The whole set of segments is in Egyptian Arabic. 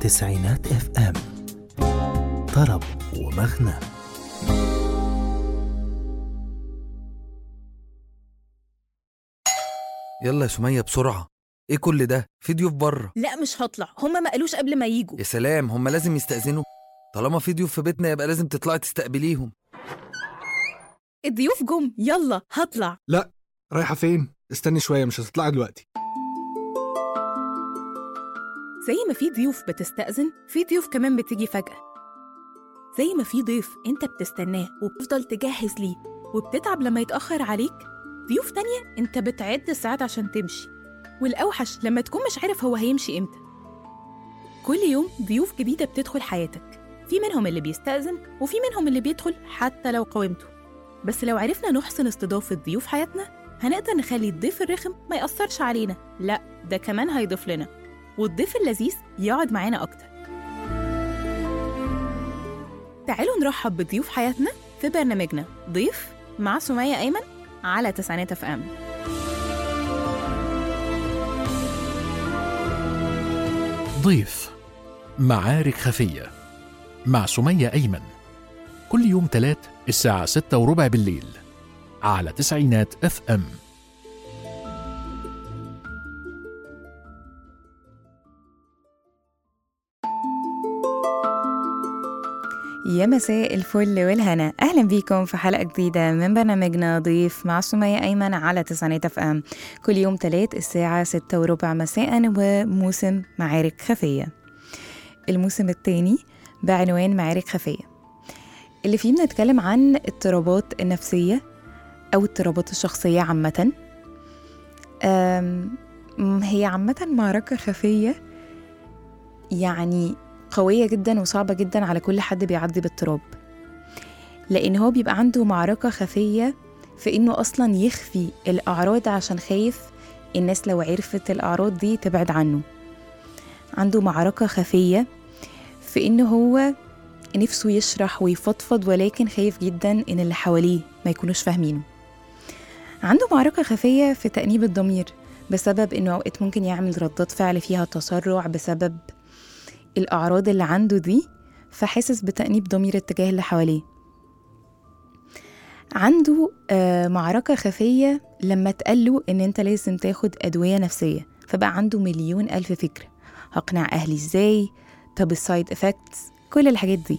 تسعينات اف ام طرب ومغنى يلا يا سمية بسرعة ايه كل ده في ضيوف بره لا مش هطلع هما ما قالوش قبل ما يجوا يا سلام هم لازم يستأذنوا طالما في ضيوف في بيتنا يبقى لازم تطلعي تستقبليهم الضيوف جم يلا هطلع رايحة فين؟ استني شوية مش هتطلعي دلوقتي زي ما في ضيوف بتستأذن في ضيوف كمان بتيجي فجأة زي ما في ضيف انت بتستناه وبتفضل تجهز ليه وبتتعب لما يتأخر عليك ضيوف تانية انت بتعد الساعات عشان تمشي والأوحش لما تكون مش عارف هو هيمشي امتى كل يوم ضيوف جديدة بتدخل حياتك في منهم اللي بيستأذن وفي منهم اللي بيدخل حتى لو قاومته بس لو عرفنا نحسن استضافة ضيوف حياتنا هنقدر نخلي الضيف الرخم ما يأثرش علينا لا ده كمان هيضيف لنا والضيف اللذيذ يقعد معانا أكتر تعالوا نرحب بضيوف حياتنا في برنامجنا ضيف مع سمية أيمن على تسعينات اف ام ضيف معارك خفية مع سمية أيمن كل يوم تلات الساعة ستة وربع بالليل على تسعينات اف ام يا مساء الفل والهنا اهلا بيكم في حلقه جديده من برنامجنا ضيف مع سمية ايمن على تسعينات اف ام كل يوم تلات الساعه ستة وربع مساء وموسم معارك خفيه الموسم الثاني بعنوان معارك خفيه اللي فيه بنتكلم عن اضطرابات النفسيه او اضطرابات الشخصيه عامه أم، هي عامه معركه خفيه يعني قوية جدا وصعبة جدا على كل حد بيعدي باضطراب لأن هو بيبقى عنده معركة خفية في إنه أصلا يخفي الأعراض عشان خايف الناس لو عرفت الأعراض دي تبعد عنه عنده معركة خفية في إنه هو نفسه يشرح ويفضفض ولكن خايف جدا إن اللي حواليه ما يكونوش فاهمينه عنده معركة خفية في تأنيب الضمير بسبب إنه أوقات ممكن يعمل ردات فعل فيها تسرع بسبب الأعراض اللي عنده دي فحاسس بتأنيب ضمير اتجاه اللي حواليه عنده آه، معركة خفية لما تقاله إن أنت لازم تاخد أدوية نفسية فبقى عنده مليون ألف فكرة هقنع أهلي إزاي طب السايد إفكتس كل الحاجات دي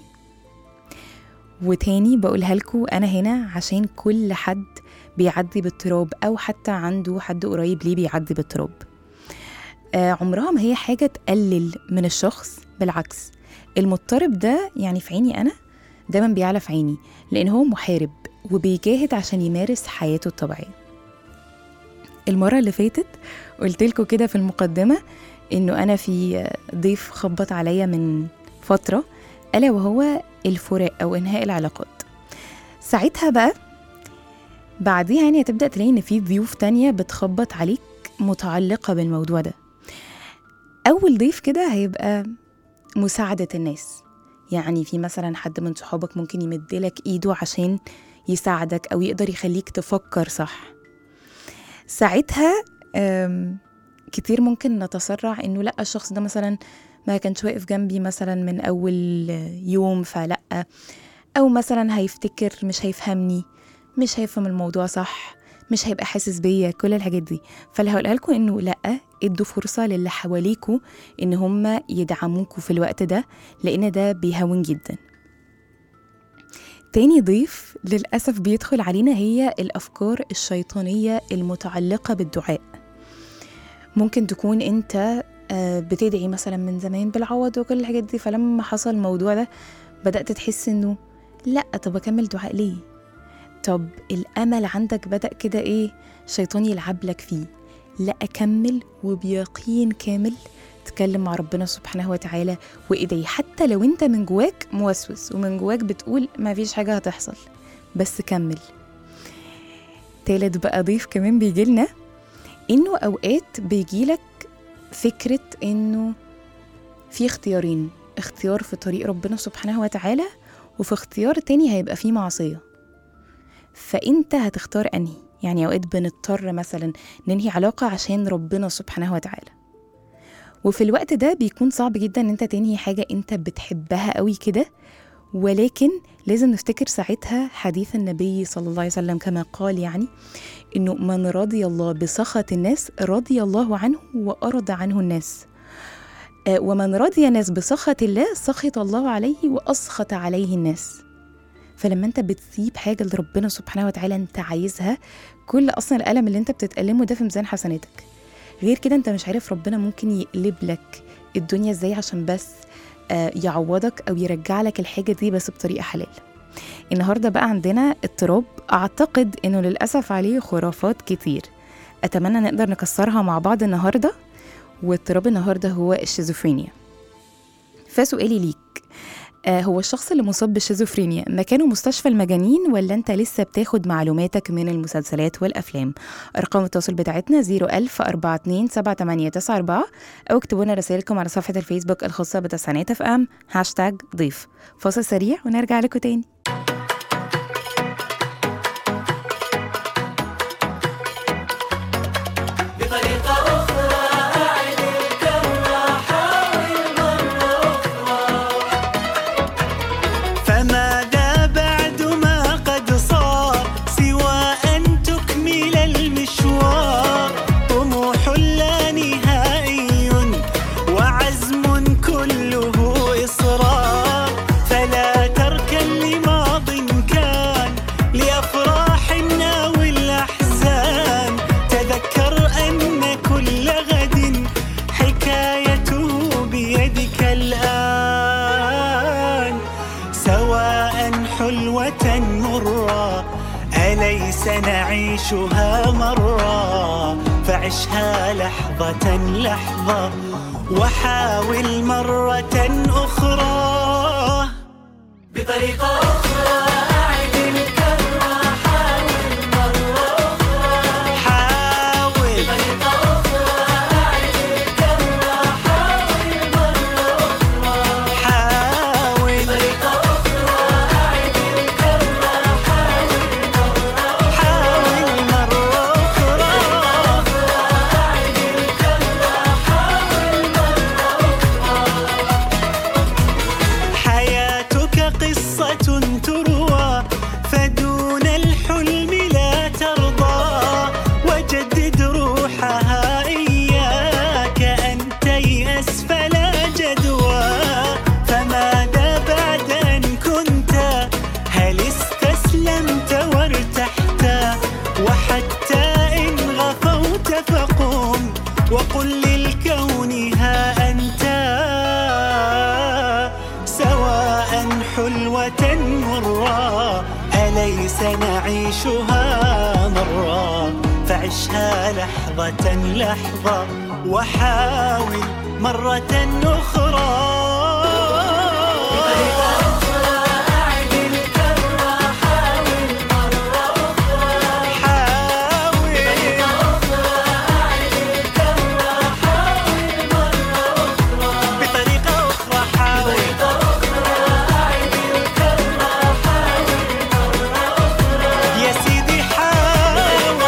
وتاني بقولها لكم أنا هنا عشان كل حد بيعدي باضطراب أو حتى عنده حد قريب ليه بيعدي باضطراب آه، عمرها ما هي حاجة تقلل من الشخص بالعكس المضطرب ده يعني في عيني أنا دايما بيعلى في عيني لأن هو محارب وبيجاهد عشان يمارس حياته الطبيعية المرة اللي فاتت قلت لكم كده في المقدمة إنه أنا في ضيف خبط عليا من فترة ألا وهو الفراق أو إنهاء العلاقات ساعتها بقى بعديها يعني هتبدأ تلاقي إن في ضيوف تانية بتخبط عليك متعلقة بالموضوع ده أول ضيف كده هيبقى مساعدة الناس يعني في مثلا حد من صحابك ممكن يمدلك إيده عشان يساعدك أو يقدر يخليك تفكر صح ساعتها أم، كتير ممكن نتسرع إنه لأ الشخص ده مثلا ما كانش واقف جنبي مثلا من أول يوم فلأ أو مثلا هيفتكر مش هيفهمني مش هيفهم الموضوع صح مش هيبقى حاسس بيا كل الحاجات دي فاللي هقولها لكم انه لا ادوا فرصه للي حواليكوا ان هم يدعموكوا في الوقت ده لان ده بيهون جدا تاني ضيف للأسف بيدخل علينا هي الأفكار الشيطانية المتعلقة بالدعاء ممكن تكون أنت آه، بتدعي مثلا من زمان بالعوض وكل الحاجات دي فلما حصل الموضوع ده بدأت تحس إنه لأ طب أكمل دعاء ليه طب الأمل عندك بدأ كده إيه شيطان يلعب لك فيه لا أكمل وبيقين كامل تكلم مع ربنا سبحانه وتعالى وإيدي حتى لو أنت من جواك موسوس ومن جواك بتقول ما فيش حاجة هتحصل بس كمل تالت بقى ضيف كمان بيجيلنا إنه أوقات بيجيلك فكرة إنه في اختيارين اختيار في طريق ربنا سبحانه وتعالى وفي اختيار تاني هيبقى فيه معصية فانت هتختار انهي يعني اوقات بنضطر مثلا ننهي علاقه عشان ربنا سبحانه وتعالى وفي الوقت ده بيكون صعب جدا ان انت تنهي حاجة انت بتحبها قوي كده ولكن لازم نفتكر ساعتها حديث النبي صلى الله عليه وسلم كما قال يعني انه من رضي الله بسخط الناس رضي الله عنه وارضى عنه الناس آه، ومن رضي الناس بسخط الله سخط الله عليه واسخط عليه الناس فلما انت بتسيب حاجه لربنا سبحانه وتعالى انت عايزها كل اصلا الالم اللي انت بتتالمه ده في ميزان حسناتك غير كده انت مش عارف ربنا ممكن يقلب لك الدنيا ازاي عشان بس آه، يعوضك او يرجع لك الحاجه دي بس بطريقه حلال النهارده بقى عندنا اضطراب اعتقد انه للاسف عليه خرافات كتير اتمنى نقدر نكسرها مع بعض النهارده واضطراب النهارده هو الشيزوفرينيا فسؤالي ليك آه هو الشخص اللي مصاب بالشيزوفرينيا مكانه مستشفى المجانين ولا انت لسه بتاخد معلوماتك من المسلسلات والافلام ارقام التواصل بتاعتنا 01000 42 7894 او اكتبوا لنا رسائلكم على صفحه الفيسبوك الخاصه بتسعينات اف ام هاشتاج ضيف فاصل سريع ونرجع لكم تاني فماذا بعد ما قد صار سوى أن تكمل المشوار طموح لا نهائي وعزم كله إصرار فلا تركن لماض كان لأفراحنا والأحزان تذكر أن كل غد حكايته بيدك الآن سواء حلوة مرة أليس نعيشها مرة فعشها لحظة لحظة وحاول مرة أخرى بطريقة أخرى أعد الكرة حاول مرة أخرى حاول بطريقة أخرى أعد الكرة حاول مرة أخرى حاول بطريقة أخرى أعد الكرة حاول مرة حاول مرة أخرى أعد الكرة حاول حياتك قصة تروى فدون الحلم لا ترضى وجدد روحها إياك أن تيأس فلا جدوى فماذا بعد أن كنت هل استسلمت وارتحت وحتى إن غفوت فقم وقل للكون ها أنت سواء حلوة مرة أليس نعيشها مرة فعشها لحظة لحظة وحاول مرة أخرى بطريقة أخرى حاول يا سيدي حاول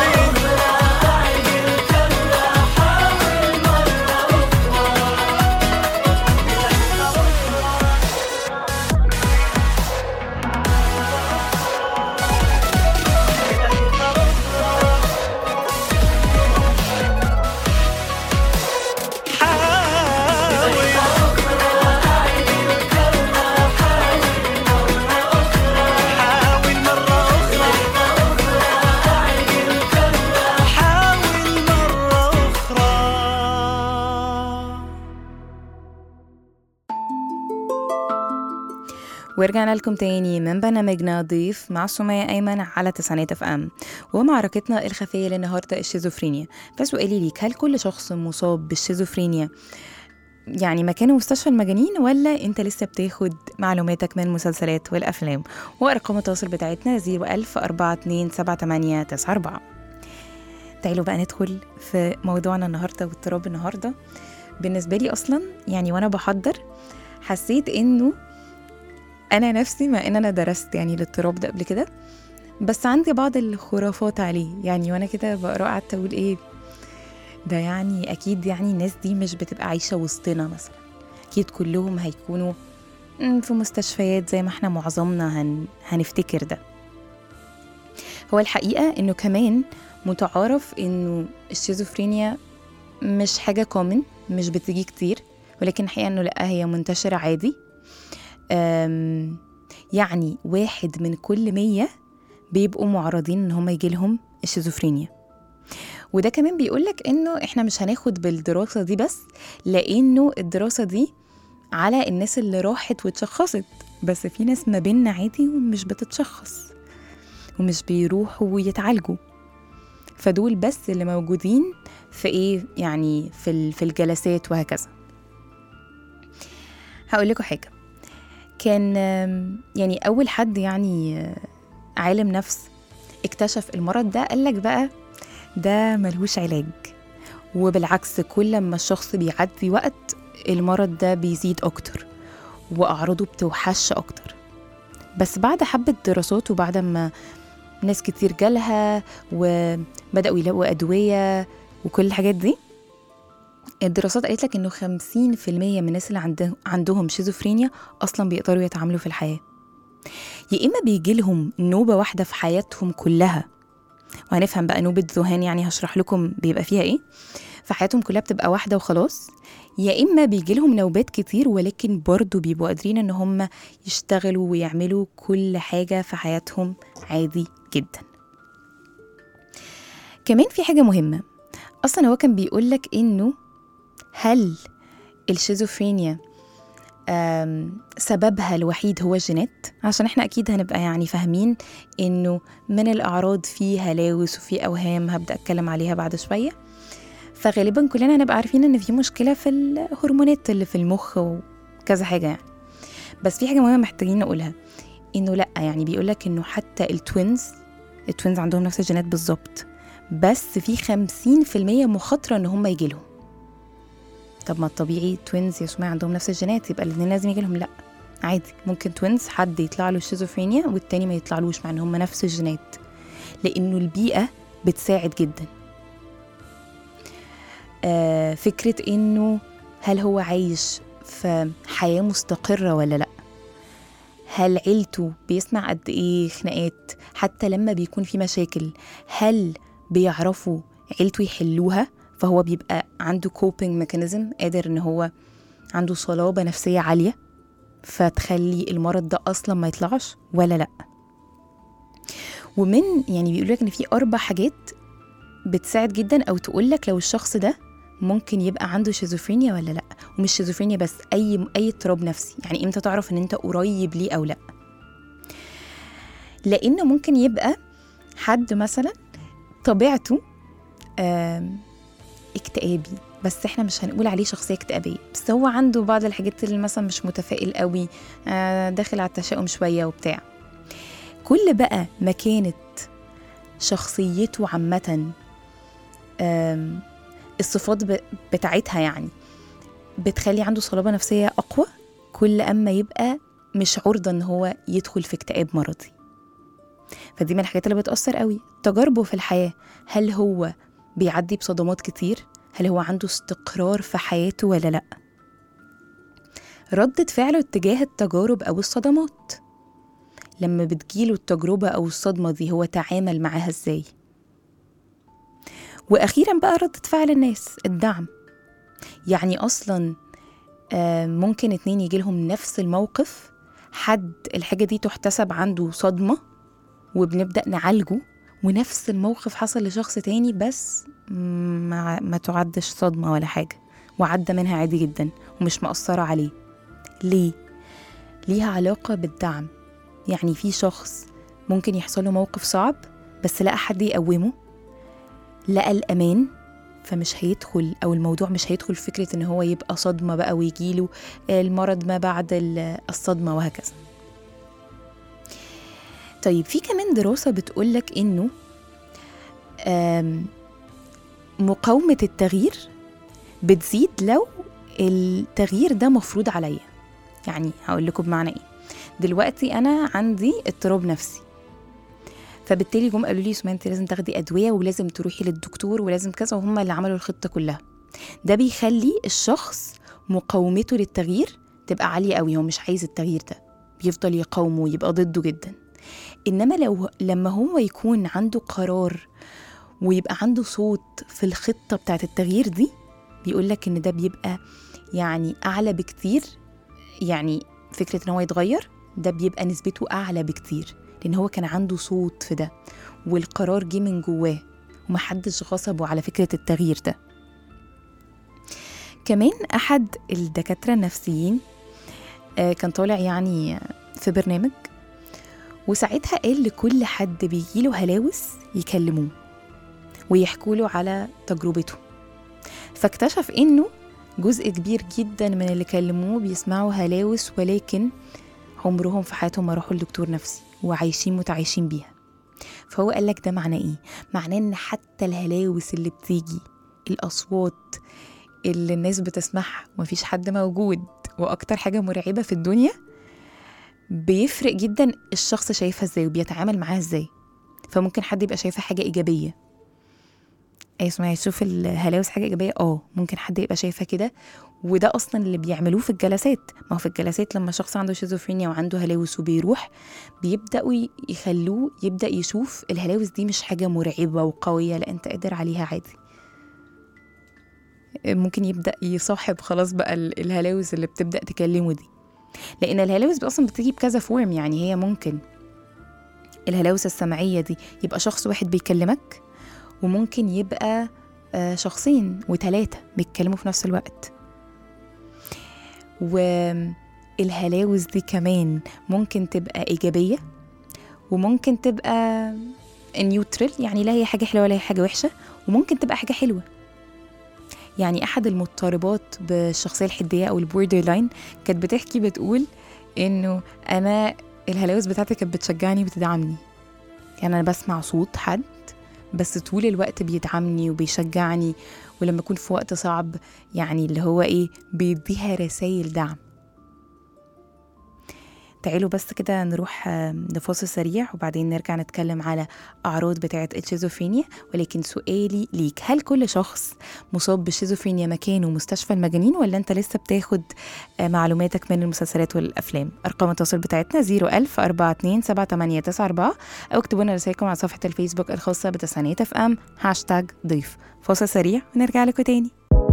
حاول مرة أخرى حاول مرة أخرى ورجعنا لكم تاني من برنامجنا ضيف مع سمية أيمن على تسعينات اف ام ومعركتنا الخفية للنهاردة الشيزوفرينيا فسؤالي ليك هل كل شخص مصاب بالشيزوفرينيا يعني مكانه مستشفى المجانين ولا انت لسه بتاخد معلوماتك من المسلسلات والافلام وارقام التواصل بتاعتنا 01000 427 تعالوا بقى ندخل في موضوعنا النهارده واضطراب النهارده بالنسبه لي اصلا يعني وانا بحضر حسيت انه انا نفسي مع ان انا درست يعني الاضطراب ده قبل كده بس عندي بعض الخرافات عليه يعني وانا كده بقرا قعدت اقول ايه ده يعني اكيد يعني الناس دي مش بتبقى عايشه وسطنا مثلا اكيد كلهم هيكونوا مم، في مستشفيات زي ما احنا معظمنا هن... هنفتكر ده هو الحقيقه انه كمان متعارف انه الشيزوفرينيا مش حاجه كومن مش بتيجي كتير ولكن الحقيقه انه لا هي منتشره عادي أم، يعني واحد من كل مية بيبقوا معرضين ان هم يجيلهم الشيزوفرينيا وده كمان بيقولك انه احنا مش هناخد بالدراسة دي بس لانه الدراسة دي على الناس اللي راحت واتشخصت بس في ناس ما بيننا عادي ومش بتتشخص ومش بيروحوا يتعالجوا فدول بس اللي موجودين في ايه يعني في ال- في الجلسات وهكذا هقول لكم حاجه كان آم، يعني اول حد يعني آه، عالم نفس اكتشف المرض ده قال لك بقى ده ملهوش علاج وبالعكس كل ما الشخص بيعدي وقت المرض ده بيزيد اكتر واعراضه بتوحش اكتر بس بعد حبة دراسات وبعد ما ناس كتير جالها وبدأوا يلاقوا أدوية وكل الحاجات دي الدراسات قالت لك انه 50% من الناس اللي عنده عندهم شيزوفرينيا اصلا بيقدروا يتعاملوا في الحياه يا اما بيجي لهم نوبه واحده في حياتهم كلها وهنفهم بقى نوبه ذهان يعني هشرح لكم بيبقى فيها ايه في حياتهم كلها بتبقى واحده وخلاص يا اما بيجي لهم نوبات كتير ولكن برضه بيبقوا قادرين ان هم يشتغلوا ويعملوا كل حاجه في حياتهم عادي جدا كمان في حاجه مهمه اصلا هو كان بيقول لك انه هل الشيزوفرينيا آم، سببها الوحيد هو الجينات عشان احنا اكيد هنبقى يعني فاهمين انه من الاعراض في هلاوس وفي اوهام هبدا اتكلم عليها بعد شويه فغالبا كلنا هنبقى عارفين ان في مشكله في الهرمونات اللي في المخ وكذا حاجه يعني بس في حاجه مهمه محتاجين نقولها انه لا يعني بيقولك انه حتى التوينز التوينز عندهم نفس الجينات بالظبط بس في 50% مخاطره ان هم يجيلهم طب ما الطبيعي توينز يا سماعة عندهم نفس الجينات يبقى الاثنين لازم يجي لهم لا عادي ممكن توينز حد يطلع له الشيزوفرينيا والتاني ما يطلعلوش مع ان هم نفس الجينات لانه البيئه بتساعد جدا آه فكره انه هل هو عايش في حياه مستقره ولا لا هل عيلته بيسمع قد ايه خناقات حتى لما بيكون في مشاكل هل بيعرفوا عيلته يحلوها فهو بيبقى عنده كوبينج ميكانيزم قادر ان هو عنده صلابه نفسيه عاليه فتخلي المرض ده اصلا ما يطلعش ولا لا ومن يعني بيقول لك ان في اربع حاجات بتساعد جدا او تقول لك لو الشخص ده ممكن يبقى عنده شيزوفرينيا ولا لا ومش شيزوفرينيا بس اي اي اضطراب نفسي يعني امتى تعرف ان انت قريب ليه او لا لان ممكن يبقى حد مثلا طبيعته آم، اكتئابي بس احنا مش هنقول عليه شخصيه اكتئابيه بس هو عنده بعض الحاجات اللي مثلا مش متفائل قوي آه، داخل على التشاؤم شويه وبتاع كل بقى ما كانت شخصيته عامه آم، الصفات ب- بتاعتها يعني بتخلي عنده صلابه نفسيه اقوى كل اما يبقى مش عرضه ان هو يدخل في اكتئاب مرضي فدي من الحاجات اللي بتأثر قوي تجاربه في الحياة هل هو بيعدي بصدمات كتير هل هو عنده استقرار في حياته ولا لأ ردة فعله اتجاه التجارب أو الصدمات لما بتجيله التجربة أو الصدمة دي هو تعامل معاها ازاي وأخيرا بقى ردة فعل الناس الدعم يعني أصلا آه، ممكن اتنين يجيلهم نفس الموقف حد الحاجة دي تحتسب عنده صدمة وبنبدأ نعالجه ونفس الموقف حصل لشخص تاني بس ما, ما تعدش صدمة ولا حاجة وعدى منها عادي جدا ومش مأثرة عليه ليه؟ ليها علاقة بالدعم يعني في شخص ممكن يحصل له موقف صعب بس لقى حد يقومه لقى الأمان فمش هيدخل أو الموضوع مش هيدخل في فكرة إن هو يبقى صدمة بقى ويجيله المرض ما بعد ال- الصدمة وهكذا طيب في كمان دراسة بتقولك إنه آم، مقاومة التغيير بتزيد لو التغيير ده مفروض عليا يعني هقول لكم بمعنى ايه دلوقتي انا عندي اضطراب نفسي فبالتالي جم قالوا لي سمية انت لازم تاخدي ادويه ولازم تروحي للدكتور ولازم كذا وهم اللي عملوا الخطه كلها ده بيخلي الشخص مقاومته للتغيير تبقى عاليه قوي هو مش عايز التغيير ده بيفضل يقاومه ويبقى ضده جدا انما لو لما هو يكون عنده قرار ويبقى عنده صوت في الخطه بتاعت التغيير دي بيقول لك ان ده بيبقى يعني اعلى بكتير يعني فكره ان هو يتغير ده بيبقى نسبته اعلى بكتير لان هو كان عنده صوت في ده والقرار جه من جواه ومحدش غصبه على فكره التغيير ده كمان احد الدكاتره النفسيين آه، كان طالع يعني في برنامج وساعتها قال لكل حد بيجيله هلاوس يكلموه ويحكوا له على تجربته فاكتشف انه جزء كبير جدا من اللي كلموه بيسمعوا هلاوس ولكن عمرهم في حياتهم ما راحوا لدكتور نفسي وعايشين متعايشين بيها فهو قال لك ده معناه ايه معناه ان حتى الهلاوس اللي بتيجي الاصوات اللي الناس بتسمعها ومفيش حد موجود واكتر حاجه مرعبه في الدنيا بيفرق جدا الشخص شايفها ازاي وبيتعامل معاها ازاي فممكن حد يبقى شايفها حاجه ايجابيه ايه اسمعي تشوف الهلاوس حاجه ايجابيه اه ممكن حد يبقى شايفها كده وده اصلا اللي بيعملوه في الجلسات ما هو في الجلسات لما شخص عنده شيزوفرينيا وعنده هلاوس وبيروح بيبداوا ي- يخلوه يبدا يشوف الهلاوس دي مش حاجه مرعبه وقويه لا انت قادر عليها عادي ممكن يبدا يصاحب خلاص بقى ال- الهلاوس اللي بتبدا تكلمه دي لان الهلاوس اصلا بتيجي بكذا فورم يعني هي ممكن الهلاوس السمعيه دي يبقى شخص واحد بيكلمك وممكن يبقى آه، شخصين وثلاثه بيتكلموا في نفس الوقت والهلاوس دي كمان ممكن تبقى ايجابيه وممكن تبقى نيوترال يعني لا هي حاجه حلوه ولا هي حاجه وحشه وممكن تبقى حاجه حلوه يعني احد المضطربات بالشخصيه الحديه او البوردر لاين كانت بتحكي بتقول انه انا الهلاوس بتاعتي كانت بتشجعني وبتدعمني يعني انا بسمع صوت حد بس طول الوقت بيدعمني وبيشجعني ولما اكون في وقت صعب يعني اللي هو ايه بيديها رسائل دعم تعالوا بس كده نروح آه، لفاصل سريع وبعدين نرجع نتكلم على أعراض بتاعة الشيزوفرينيا ولكن سؤالي ليك هل كل شخص مصاب بالشيزوفرينيا مكانه مستشفى المجانين ولا أنت لسه بتاخد آه، معلوماتك من المسلسلات والأفلام أرقام التواصل بتاعتنا 01000 42 7894 أو اكتبوا لنا رسائلكم على صفحة الفيسبوك الخاصة بتسعينات اف ام هاشتاج ضيف فاصل سريع ونرجع لكم تاني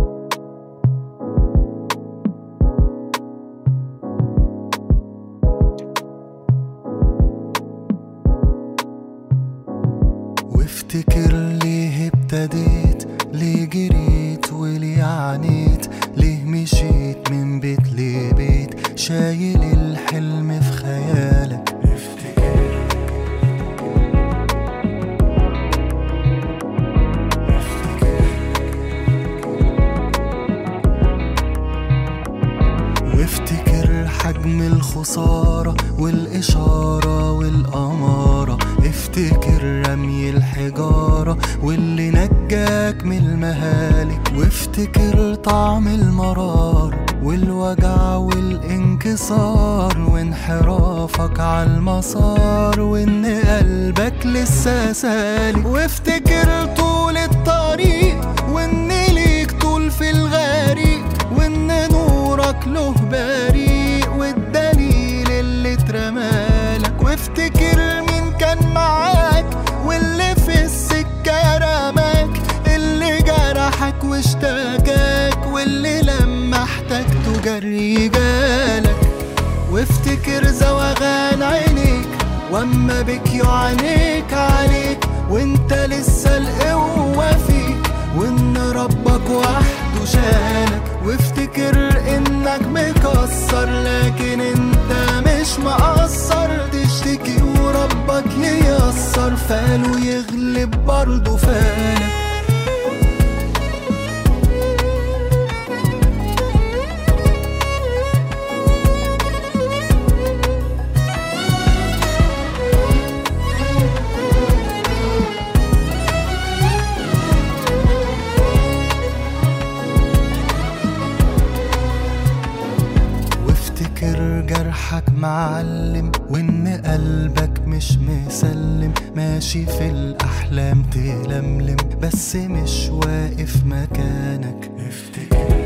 وافتكر ليه ابتديت ليه جريت وليه عانيت ليه مشيت من بيت لبيت شايل الحلم في خيالك افتكر وافتكر حجم الخسارة والإشارة والأمارة افتكر رمي الحجارة واللي نجاك من المهالك وافتكر طعم المرار والوجع والانكسار وانحرافك على المسار وان قلبك لسه سالك وافتكر طول الطريق وان ليك طول في الغريق وان نورك له بريق والدليل اللي اترمالك وافتكر مين كان معاك واللي في السكة رماك اللي جرحك واشتكاك واللي لما احتجته جري جالك وافتكر زوغان عينيك واما بك يعانيك عليك وانت لسه القوة فيك وان ربك وحده شالك وافتكر انك مكسر لكن انت مش مقصر تشتكي وربك ييسر فاله يغلب برضه فالك وافتكر جرح جرحك معلم وإن قلبك مش مسلم ماشي في الأحلام تلملم بس مش واقف مكانك افتكر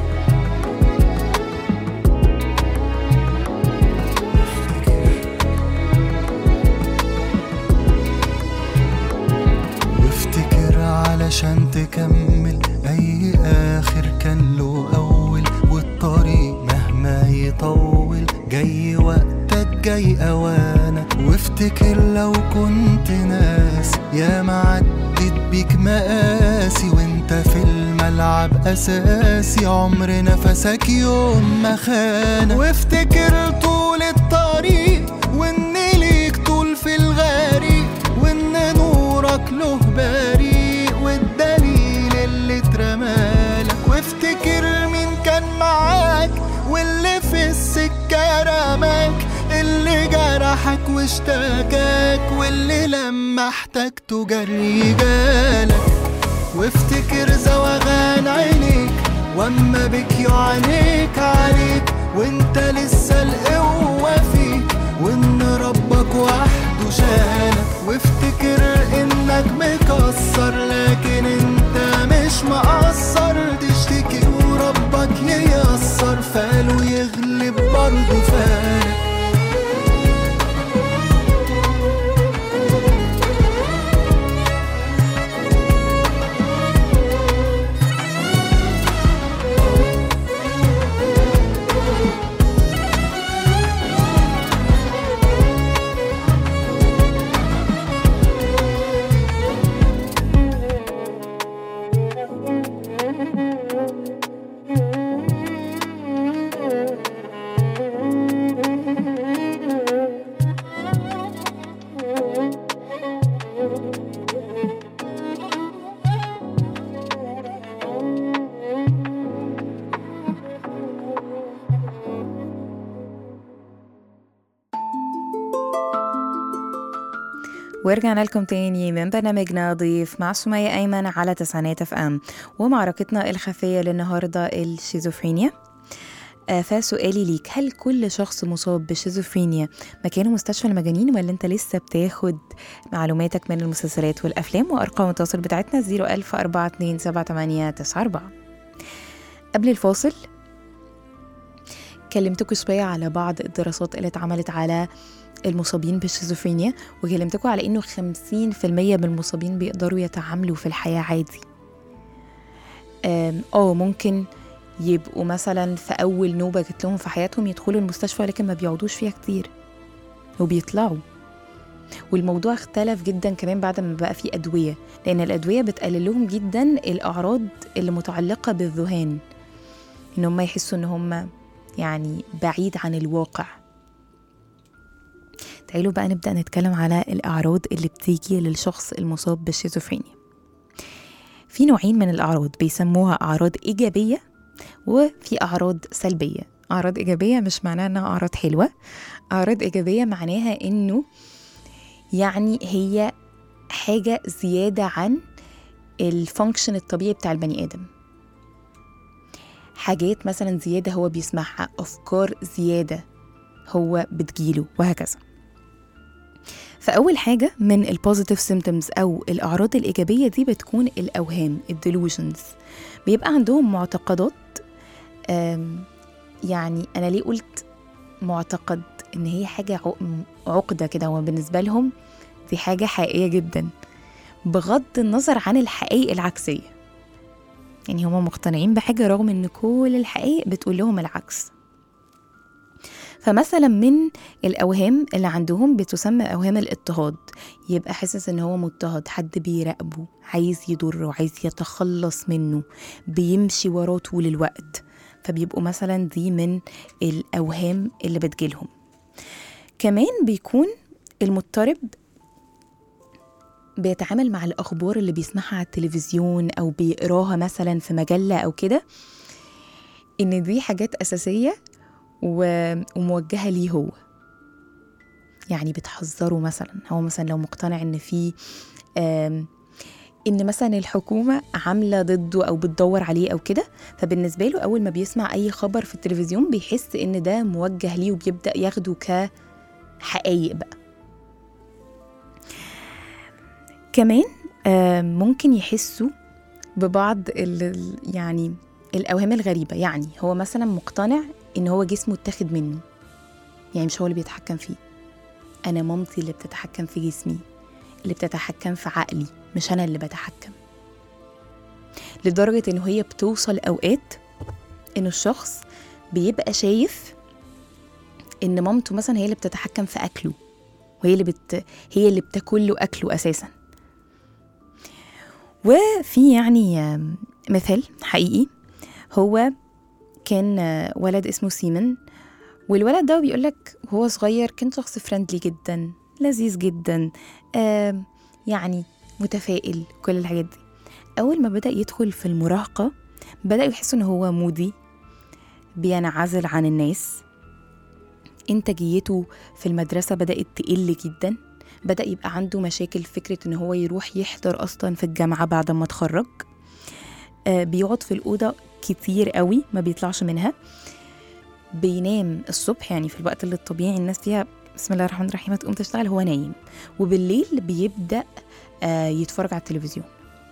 وافتكر علشان تكمل أي آخر كان له أول والطريق مهما يطول جاي وقتك جاي أوانك وافتكر لو كنت ناس يا معدت بيك مقاسي وانت في الملعب أساسي عمر نفسك يوم ما خانك وافتكر طول الطريق وان ليك طول في الغريق وان نورك له بريق والدليل اللي اترمالك وافتكر مين كان معاك واللي في السكة رماك اللي جرحك واشتكاك واللي لما احتجته جري جالك وافتكر زوغان عينيك واما بك يعانيك عليك وانت لسه القوة فيك وان ربك وحده شالك وافتكر انك مكسر لكن انت مش مقصر تشتكي وربك ييسر فاله يغلب برضه فالك ورجعنا لكم تاني من برنامجنا ضيف مع سمية أيمن على تسعينات اف ام ومعركتنا الخفية للنهاردة الشيزوفرينيا آه، فسؤالي ليك هل كل شخص مصاب بشيزوفرينيا مكانه مستشفى المجانين ولا انت لسه بتاخد معلوماتك من المسلسلات والافلام وارقام التواصل بتاعتنا 010427894 قبل الفاصل كلمتكم شوية على بعض الدراسات اللي اتعملت على المصابين بالشيزوفرينيا وكلمتكم على انه 50% من المصابين بيقدروا يتعاملوا في الحياة عادي آم، اه ممكن يبقوا مثلا في اول نوبة جت لهم في حياتهم يدخلوا المستشفى لكن ما بيقعدوش فيها كتير وبيطلعوا والموضوع اختلف جدا كمان بعد ما بقى فيه أدوية لأن الأدوية بتقلل لهم جدا الأعراض اللي متعلقة بالذهان إن هم يحسوا إن هم يعني بعيد عن الواقع تعالوا بقى نبدأ نتكلم على الأعراض اللي بتيجي للشخص المصاب بالشيزوفرينيا في نوعين من الأعراض بيسموها أعراض إيجابية وفي أعراض سلبية أعراض إيجابية مش معناها إنها أعراض حلوة أعراض إيجابية معناها إنه يعني هي حاجة زيادة عن الفانكشن الطبيعي بتاع البني آدم حاجات مثلا زيادة هو بيسمعها أفكار زيادة هو بتجيله وهكذا فأول حاجة من البوزيتيف سيمتومز أو الأعراض الإيجابية دي بتكون الأوهام الديلوجنز بيبقى عندهم معتقدات آم، يعني أنا ليه قلت معتقد إن هي حاجة عق- عقدة كده هو بالنسبة لهم دي حاجة حقيقية جدا بغض النظر عن الحقائق العكسية يعني هما مقتنعين بحاجة رغم إن كل الحقائق بتقول لهم العكس فمثلا من الأوهام اللي عندهم بتسمى أوهام الاضطهاد يبقى حاسس إن هو مضطهد حد بيراقبه عايز يضره عايز يتخلص منه بيمشي وراه طول الوقت فبيبقوا مثلا دي من الأوهام اللي بتجيلهم كمان بيكون المضطرب بيتعامل مع الأخبار اللي بيسمعها على التلفزيون أو بيقراها مثلا في مجلة أو كده إن دي حاجات أساسية و- وموجهة ليه هو يعني بتحذره مثلا هو مثلا لو مقتنع إن في آم، ان مثلا الحكومه عامله ضده او بتدور عليه او كده فبالنسبه له اول ما بيسمع اي خبر في التلفزيون بيحس ان ده موجه ليه وبيبدا ياخده كحقايق بقى كمان آه، ممكن يحسوا ببعض ال ال- يعني الاوهام الغريبه يعني هو مثلا مقتنع ان هو جسمه اتاخد منه يعني مش هو اللي بيتحكم فيه انا مامتي اللي بتتحكم في جسمي اللي بتتحكم في عقلي مش انا اللي بتحكم لدرجه ان هي بتوصل اوقات ان الشخص بيبقى شايف ان مامته مثلا هي اللي بتتحكم في اكله وهي اللي بت... هي اللي بتاكل له اكله اساسا وفي يعني آم، مثال حقيقي هو كان آه، ولد اسمه سيمن والولد ده بيقولك وهو صغير كان شخص فريندلي جدا لذيذ جدا آم، يعني متفائل كل الحاجات دي أول ما بدأ يدخل في المراهقة بدأ يحس إن هو مودي بينعزل عن الناس إنتاجيته في المدرسة بدأت تقل جدا بدأ يبقى عنده مشاكل في فكرة إن هو يروح يحضر أصلا في الجامعة بعد ما اتخرج آه، بيقعد في الأوضة كتير قوي ما بيطلعش منها بينام الصبح يعني في الوقت اللي الطبيعي الناس فيها بسم الله الرحمن الرحيم تقوم تشتغل هو نايم وبالليل بيبدأ آه، يتفرج على التلفزيون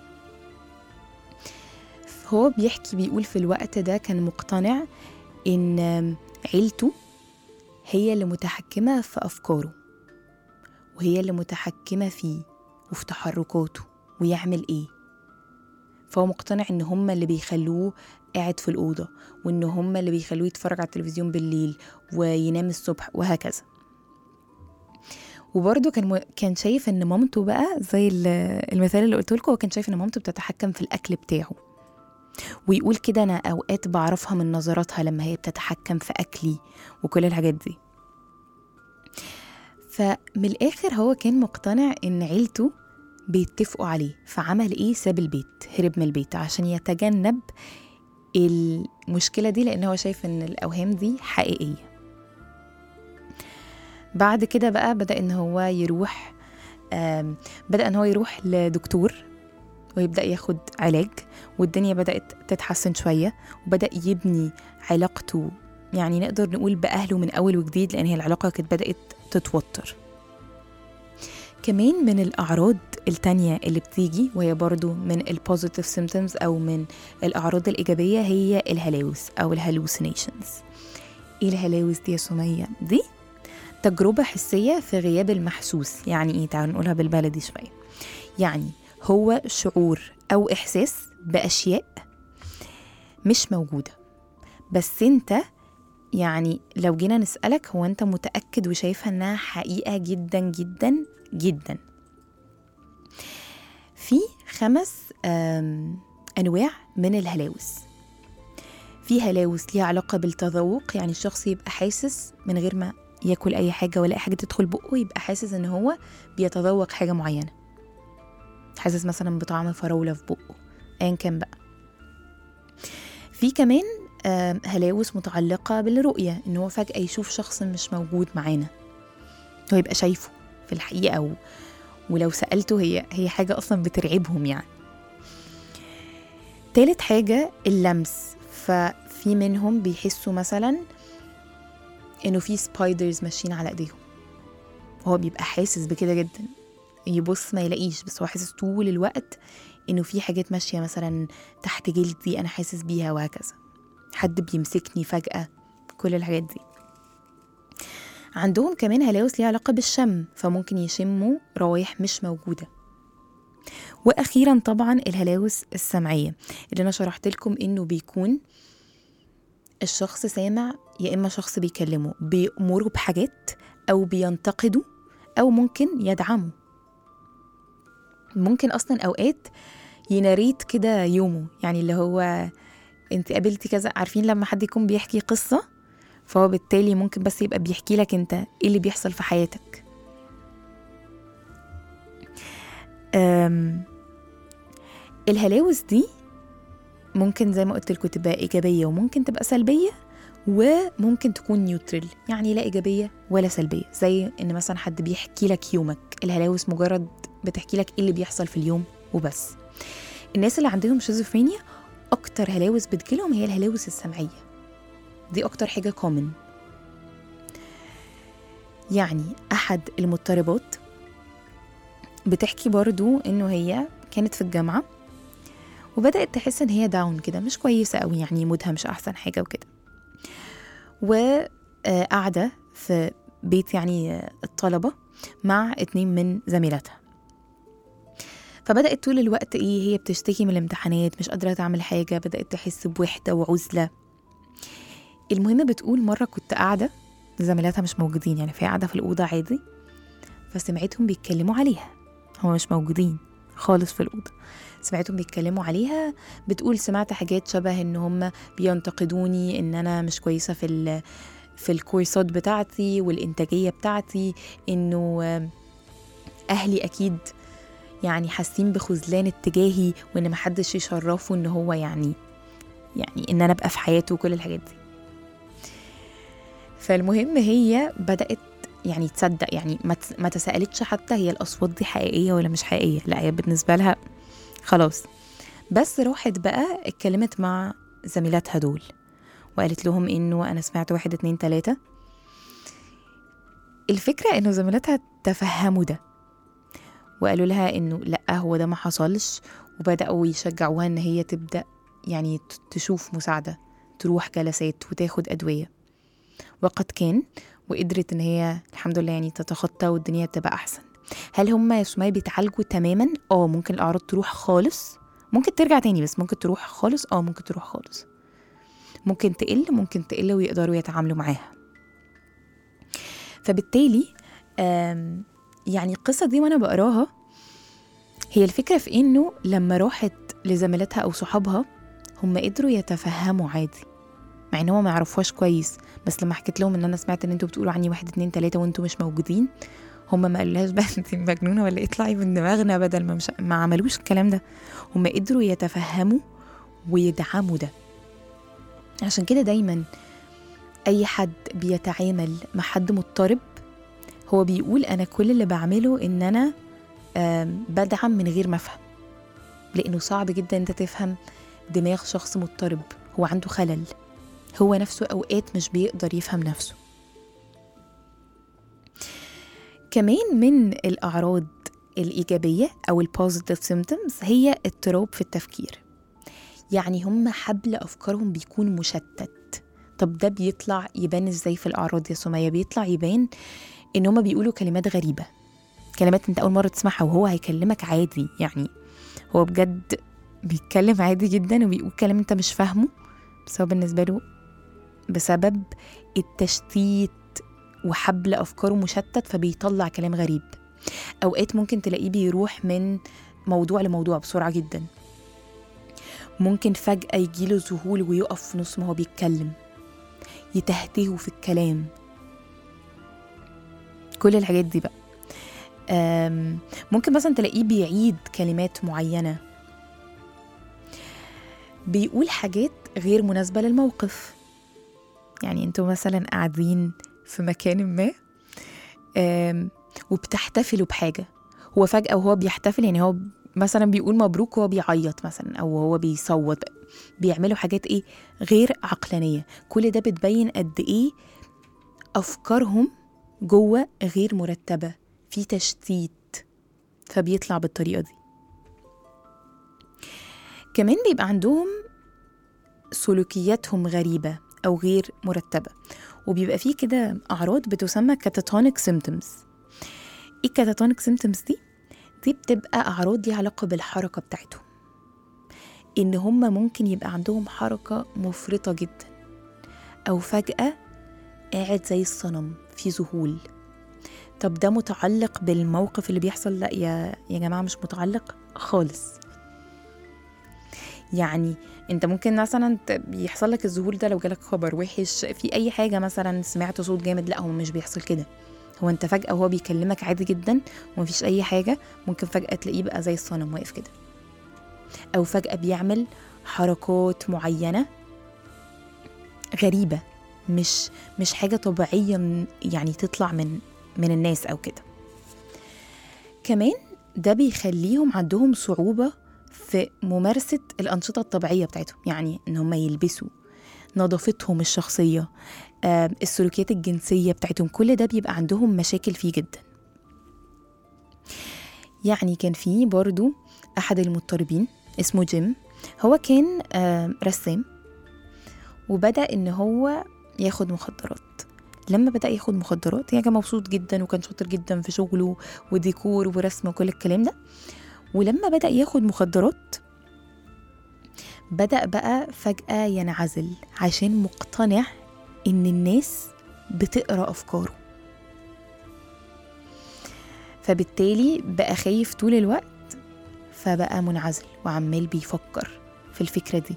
هو بيحكي بيقول في الوقت ده كان مقتنع إن آم، عيلته هي اللي متحكمة في أفكاره وهي اللي متحكمة فيه وفي تحركاته ويعمل إيه فهو مقتنع إن هم اللي بيخلوه قاعد في الأوضة وإن هم اللي بيخلوه يتفرج على التلفزيون بالليل وينام الصبح وهكذا وبرضه كان م... كان شايف ان مامته بقى زي ال- المثال اللي قلت لكم هو كان شايف ان مامته بتتحكم في الاكل بتاعه ويقول كده انا اوقات بعرفها من نظراتها لما هي بتتحكم في اكلي وكل الحاجات دي فمن الاخر هو كان مقتنع ان عيلته بيتفقوا عليه فعمل ايه ساب البيت هرب من البيت عشان يتجنب المشكله دي لان هو شايف ان الاوهام دي حقيقيه بعد كده بقى بدأ إن هو يروح آم، بدأ إن هو يروح لدكتور ويبدأ ياخد علاج والدنيا بدأت تتحسن شوية وبدأ يبني علاقته يعني نقدر نقول بأهله من أول وجديد لأن هي العلاقة كانت بدأت تتوتر كمان من الأعراض التانية اللي بتيجي وهي برضو من البوزيتيف سيمتومز أو من الأعراض الإيجابية هي الهلاوس أو الهلوسينيشنز إيه الهلاوس دي يا سمية؟ دي تجربة حسية في غياب المحسوس يعني إيه تعالوا نقولها بالبلدي شوية يعني هو شعور أو إحساس بأشياء مش موجودة بس أنت يعني لو جينا نسألك هو أنت متأكد وشايفها إنها حقيقة جدا جدا جدا في خمس آم، أنواع من الهلاوس في هلاوس ليها علاقة بالتذوق يعني الشخص يبقى حاسس من غير ما ياكل اي حاجه ولا اي حاجه تدخل بقه يبقى حاسس ان هو بيتذوق حاجه معينه حاسس مثلا بطعم فراوله في بقه ايا كان بقى في كمان آم، هلاوس متعلقه بالرؤيه ان هو فجاه يشوف شخص مش موجود معانا هو يبقى شايفه في الحقيقه و... ولو سالته هي هي حاجه اصلا بترعبهم يعني تالت حاجه اللمس ففي منهم بيحسوا مثلا انه في سبايدرز ماشيين على ايديهم هو بيبقى حاسس بكده جدا يبص ما يلاقيش بس هو حاسس طول الوقت انه في حاجات ماشيه مثلا تحت جلدي انا حاسس بيها وهكذا حد بيمسكني فجاه كل الحاجات دي عندهم كمان هلاوس ليها علاقه بالشم فممكن يشموا روايح مش موجوده واخيرا طبعا الهلاوس السمعيه اللي انا شرحت لكم انه بيكون الشخص سامع يا اما شخص بيكلمه بيأمره بحاجات او بينتقده او ممكن يدعمه ممكن اصلا اوقات يناريت كده يومه يعني اللي هو انت قابلتي كذا عارفين لما حد يكون بيحكي قصه فهو بالتالي ممكن بس يبقى بيحكي لك انت ايه اللي بيحصل في حياتك أم الهلاوس دي ممكن زي ما قلت لكم تبقى ايجابيه وممكن تبقى سلبيه وممكن تكون نيوترال يعني لا ايجابيه ولا سلبيه زي ان مثلا حد بيحكي لك يومك الهلاوس مجرد بتحكي لك ايه اللي بيحصل في اليوم وبس الناس اللي عندهم شيزوفرينيا اكتر هلاوس بتجيلهم هي الهلاوس السمعيه دي اكتر حاجه كومن يعني احد المضطربات بتحكي برضو انه هي كانت في الجامعه وبدات تحس ان هي داون كده مش كويسه قوي يعني مودها مش احسن حاجه وكده وقاعده في بيت يعني آه، الطلبه مع اتنين من زميلاتها فبدأت طول الوقت ايه هي بتشتكي من الامتحانات مش قادرة تعمل حاجة بدأت تحس بوحدة وعزلة المهم بتقول مرة كنت قاعدة زميلاتها مش موجودين يعني فهي قاعدة في الأوضة عادي فسمعتهم بيتكلموا عليها هما مش موجودين خالص في الأوضة سمعتهم بيتكلموا عليها بتقول سمعت حاجات شبه ان هم بينتقدوني ان انا مش كويسة في ال في الكورسات بتاعتي والإنتاجية بتاعتي إنه آه، أهلي أكيد يعني حاسين بخذلان اتجاهي وإن محدش يشرفه إن هو يعني يعني إن أنا أبقى في حياته وكل الحاجات دي فالمهم هي بدأت يعني تصدق يعني ما تس- ما تسألتش حتى هي الأصوات دي حقيقية ولا مش حقيقية لا هي بالنسبة لها خلاص بس راحت بقى اتكلمت مع زميلاتها دول وقالت لهم انه انا سمعت واحد اتنين تلاتة الفكرة انه زميلاتها تفهموا ده وقالوا لها انه لا هو ده ما حصلش وبدأوا يشجعوها ان هي تبدأ يعني ت- تشوف مساعدة تروح جلسات وتاخد أدوية وقد كان وقدرت ان هي الحمد لله يعني تتخطى والدنيا تبقى احسن هل هم يا سمية بيتعالجوا تماما اه ممكن الاعراض تروح خالص ممكن ترجع تاني بس ممكن تروح خالص اه ممكن تروح خالص ممكن تقل ممكن تقل ويقدروا يتعاملوا معاها فبالتالي آم، يعني القصة دي وأنا بقراها هي الفكرة في إنه لما راحت لزميلاتها أو صحابها هم قدروا يتفهموا عادي مع إن هما ما يعرفوهاش كويس بس لما حكيت لهم إن أنا سمعت إن أنتوا بتقولوا عني واحد اتنين تلاتة وأنتوا مش موجودين هما ما قالولهاش بقى انت مجنونة ولا إيه؟ اطلعي من دماغنا بدل ما مش ما عملوش الكلام ده هم قدروا يتفهموا ويدعموا ده عشان كده دايما اي حد بيتعامل مع حد مضطرب هو بيقول انا كل اللي بعمله ان انا آم، بدعم من غير ما افهم لانه صعب جدا انت تفهم دماغ شخص مضطرب هو عنده خلل هو نفسه اوقات مش بيقدر يفهم نفسه كمان من الاعراض الايجابيه او البوزيتيف سيمتومز هي اضطراب في التفكير يعني هم حبل افكارهم بيكون مشتت طب ده بيطلع يبان ازاي في الاعراض يا سميه بيطلع يبان ان هم بيقولوا كلمات غريبه كلمات انت اول مره تسمعها وهو هيكلمك عادي يعني هو بجد بيتكلم عادي جدا وبيقول كلام انت مش فاهمه بس هو بالنسبه له بسبب التشتيت وحبل افكاره مشتت فبيطلع كلام غريب اوقات ممكن تلاقيه بيروح من موضوع لموضوع بسرعه جدا ممكن فجأة يجيله ذهول ويقف في نص ما هو بيتكلم يتهتهوا في الكلام كل الحاجات دي بقى أم، ممكن مثلا تلاقيه بيعيد كلمات معينة بيقول حاجات غير مناسبة للموقف يعني انتوا مثلا قاعدين في مكان ما أم، وبتحتفلوا بحاجة هو فجأة وهو بيحتفل يعني هو مثلا بيقول مبروك وهو بيعيط مثلا او هو بيصوت بيعملوا حاجات ايه غير عقلانيه كل ده بتبين قد ايه افكارهم جوه غير مرتبه في تشتيت فبيطلع بالطريقه دي كمان بيبقى عندهم سلوكياتهم غريبه او غير مرتبه وبيبقى فيه كده اعراض بتسمى كاتاتونيك سيمتومز ايه الكاتاتونيك سيمتومز دي دي بتبقى أعراض ليها علاقة بالحركة بتاعتهم إن هما ممكن يبقى عندهم حركة مفرطة جدا أو فجأة قاعد زي الصنم في ذهول طب ده متعلق بالموقف اللي بيحصل لا يا يا جماعة مش متعلق خالص يعني انت ممكن مثلا ت- بيحصل لك الذهول ده لو جالك خبر وحش في اي حاجه مثلا سمعت صوت جامد لا هو مش بيحصل كده هو انت فجاه وهو بيكلمك عادي جدا ومفيش اي حاجه ممكن فجاه تلاقيه بقى زي الصنم واقف كده او فجاه بيعمل حركات معينه غريبه مش مش حاجه طبيعيه م- يعني تطلع من من الناس او كده كمان ده بيخليهم عندهم صعوبه في ممارسة الأنشطة الطبيعية بتاعتهم يعني إن هم يلبسوا نظافتهم الشخصية آه، السلوكيات الجنسية بتاعتهم كل ده بيبقى عندهم مشاكل فيه جدا يعني كان في برضو أحد المضطربين اسمه جيم هو كان آه، رسام وبدأ إن هو ياخد مخدرات لما بدأ ياخد مخدرات يعني كان مبسوط جدا وكان شاطر جدا في شغله وديكور ورسم وكل الكلام ده ولما بدأ ياخد مخدرات بدأ بقى فجأة ينعزل عشان مقتنع إن الناس بتقرأ أفكاره فبالتالي بقى خايف طول الوقت فبقى منعزل وعمال بيفكر في الفكرة دي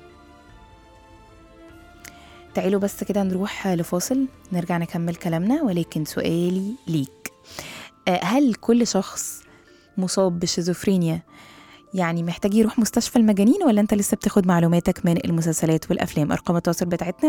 تعالوا بس كده نروح لفاصل نرجع نكمل كلامنا ولكن سؤالي ليك آه، هل كل شخص مصاب بالشيزوفرينيا يعني محتاج يروح مستشفى المجانين ولا انت لسه بتاخد معلوماتك من المسلسلات والافلام ارقام التواصل بتاعتنا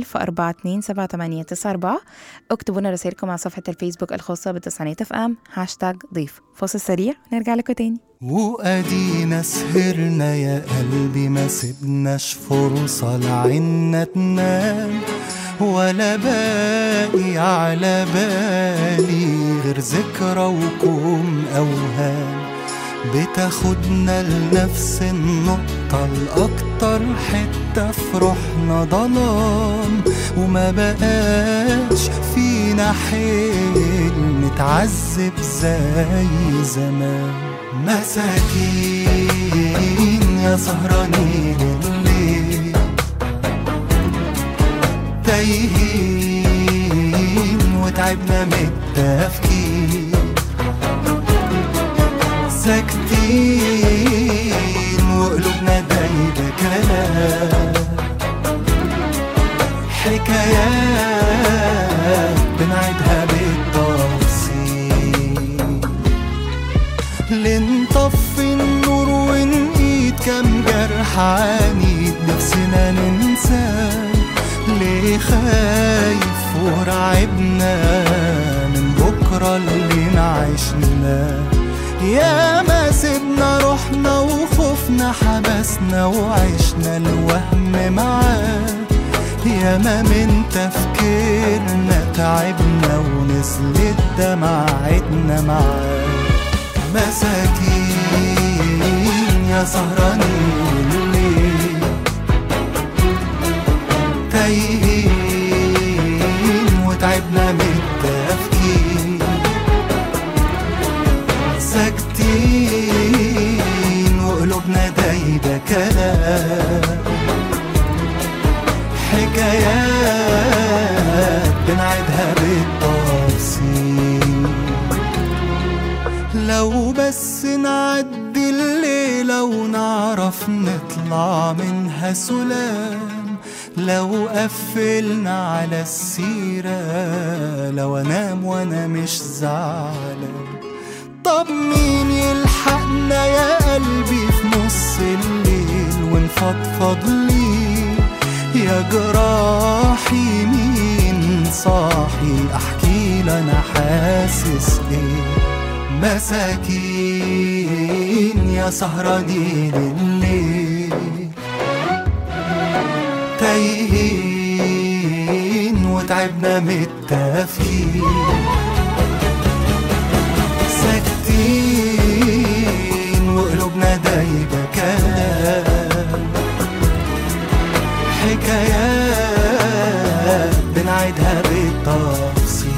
01042 اكتبوا لنا رسائلكم على صفحه الفيسبوك الخاصه بتسعينات اف ام هاشتاج ضيف فاصل سريع نرجع لكم تاني وادينا سهرنا يا قلبي ما سبناش فرصة لعنا تنام ولا باقي على بالي غير ذكرى وكوم أوهام بتاخدنا لنفس النقطة الأكتر حتة في روحنا ظلام وما بقاش فينا حيل نتعذب زي زمان مساكين يا سهرانين الليل تايهين وتعبنا من التفكير ساكتين وقلوبنا دايبة كلام حكايات بنعيدها بالتفصيل لنطفي النور ونقيد كم جرح عنيد نفسنا ننساه ليه خايف ورعبنا من بكرة اللي نعيشنا يا ما سيبنا روحنا وخوفنا حبسنا وعشنا الوهم معاه يا ما من تفكيرنا تعبنا ونسلت دمعتنا معاه مساكين يا سهرانين الليل تايهين وتعبنا من التفكير ساكتين وقلوبنا دايبة كلام حكايات بنعيدها بالتفصيل لو بس نعدي الليلة ونعرف نطلع منها سلام لو قفلنا على السيرة لو انام وانا مش زعلان طب مين يلحقنا يا قلبي في نص الليل ونفضفض ليه يا جراحي مين صاحي احكي انا حاسس ايه مساكين يا سهرانين الليل تايهين وتعبنا من التفكير ساكتين وقلوبنا دايبة كلام حكايات بنعيدها بالتفصيل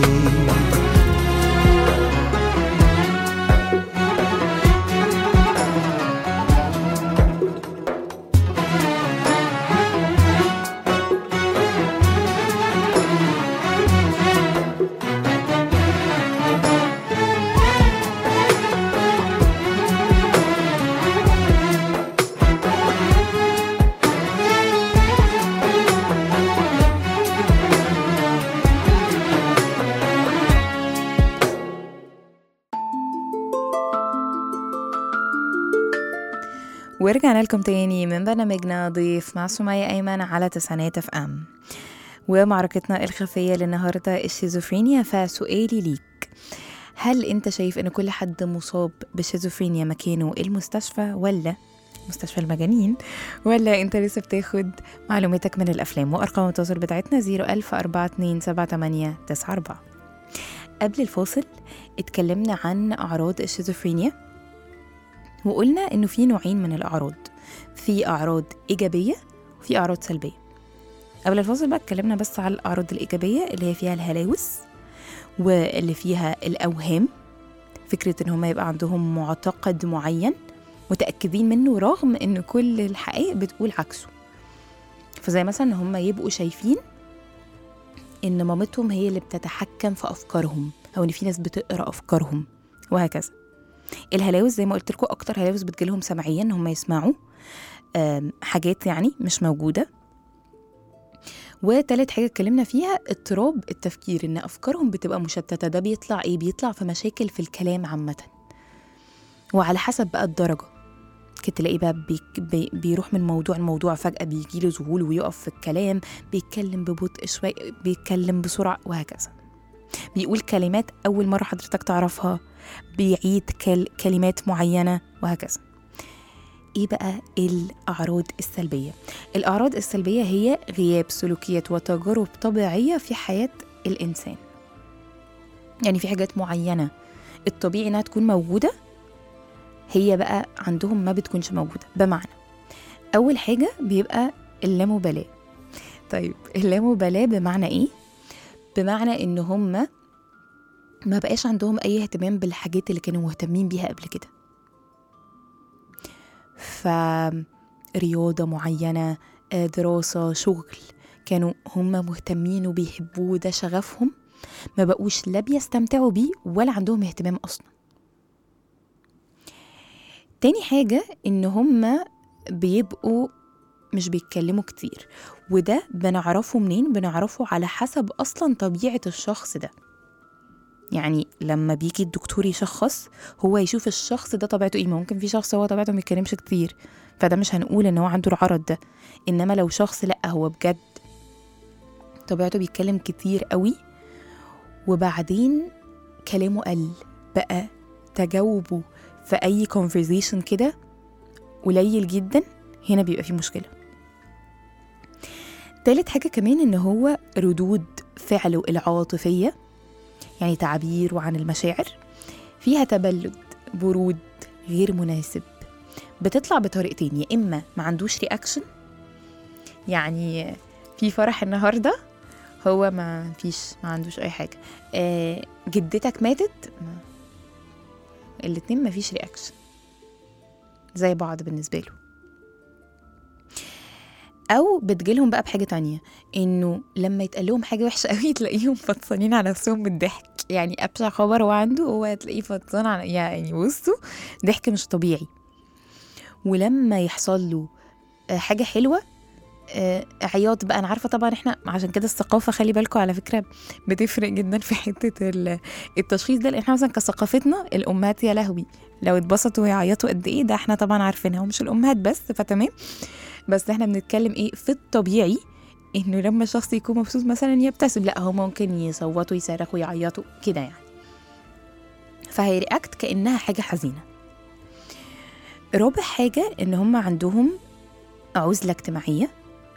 ورجعنا لكم تاني من برنامجنا ضيف مع سمية أيمن على تسعينات اف ام ومعركتنا الخفية للنهاردة الشيزوفرينيا فسؤالي ليك هل انت شايف ان كل حد مصاب بالشيزوفرينيا مكانه المستشفى ولا مستشفى المجانين ولا انت لسه بتاخد معلوماتك من الافلام وارقام التواصل بتاعتنا 010427894 قبل الفاصل اتكلمنا عن اعراض الشيزوفرينيا وقلنا انه في نوعين من الاعراض في اعراض ايجابيه وفي اعراض سلبيه قبل الفاصل بقى اتكلمنا بس على الاعراض الايجابيه اللي هي فيها الهلاوس واللي فيها الاوهام فكره ان هم يبقى عندهم معتقد معين متاكدين منه رغم ان كل الحقائق بتقول عكسه فزي مثلا ان هم يبقوا شايفين ان مامتهم هي اللي بتتحكم في افكارهم او ان في ناس بتقرا افكارهم وهكذا الهلاوس زي ما قلت لكم اكتر هلاوس بتجيلهم سمعيا ان هم يسمعوا آم، حاجات يعني مش موجوده وتالت حاجه اتكلمنا فيها اضطراب التفكير ان افكارهم بتبقى مشتته ده بيطلع ايه بيطلع في مشاكل في الكلام عامه وعلى حسب بقى الدرجه ممكن تلاقيه بقى بيك بي بيروح من موضوع لموضوع فجأة بيجيله ذهول ويقف في الكلام بيتكلم ببطء شوية بيتكلم بسرعة وهكذا بيقول كلمات أول مرة حضرتك تعرفها بيعيد كل كلمات معينة وهكذا ايه بقى الأعراض السلبية؟ الأعراض السلبية هي غياب سلوكيات وتجارب طبيعية في حياة الإنسان يعني في حاجات معينة الطبيعي إنها تكون موجودة هي بقى عندهم ما بتكونش موجودة بمعنى أول حاجة بيبقى اللامبالاة طيب اللامبالاة بمعنى إيه؟ بمعنى إن هم ما بقاش عندهم أي اهتمام بالحاجات اللي كانوا مهتمين بيها قبل كده فرياضة معينة آه، دراسة شغل كانوا هم مهتمين وبيحبوه ده شغفهم ما بقوش لا بيستمتعوا بيه ولا عندهم اهتمام أصلا تاني حاجة إن هم بيبقوا مش بيتكلموا كتير وده بنعرفه منين بنعرفه على حسب أصلا طبيعة الشخص ده يعني لما بيجي الدكتور يشخص هو يشوف الشخص ده طبيعته ايه ممكن في شخص هو طبيعته ما بيتكلمش كتير فده مش هنقول ان هو عنده العرض ده انما لو شخص لا هو بجد طبيعته بيتكلم كتير قوي وبعدين كلامه قل بقى تجاوبه في اي conversation كده قليل جدا هنا بيبقى في مشكله تالت حاجه كمان ان هو ردود فعله العاطفيه يعني تعبير عن المشاعر فيها تبلد برود غير مناسب بتطلع بطريقتين يا اما ما عندوش رياكشن يعني في فرح النهارده هو ما فيش ما عندوش اي حاجه آه جدتك ماتت ما الاتنين ما فيش رياكشن زي بعض بالنسبه له او بتجيلهم بقى بحاجه تانية انه لما يتقال لهم حاجه وحشه قوي تلاقيهم فطسانين على نفسهم من الضحك يعني ابشع خبر هو عنده هو تلاقيه فطسان على يعني بصوا ضحك مش طبيعي ولما يحصل له آه، حاجه حلوه آه، عياط بقى انا عارفه طبعا احنا عشان كده الثقافه خلي بالكم على فكره بتفرق جدا في حته ال- التشخيص ده لان احنا مثلا كثقافتنا الامهات يا لهوي لو اتبسطوا ويعيطوا قد ايه ده احنا طبعا عارفينها ومش الامهات بس فتمام بس احنا بنتكلم ايه في الطبيعي انه لما الشخص يكون مبسوط مثلا يبتسم لا هو ممكن يصوتوا يصرخوا يعيطوا كده يعني فهيرياكت كانها حاجه حزينه رابع حاجه ان هم عندهم عزله اجتماعيه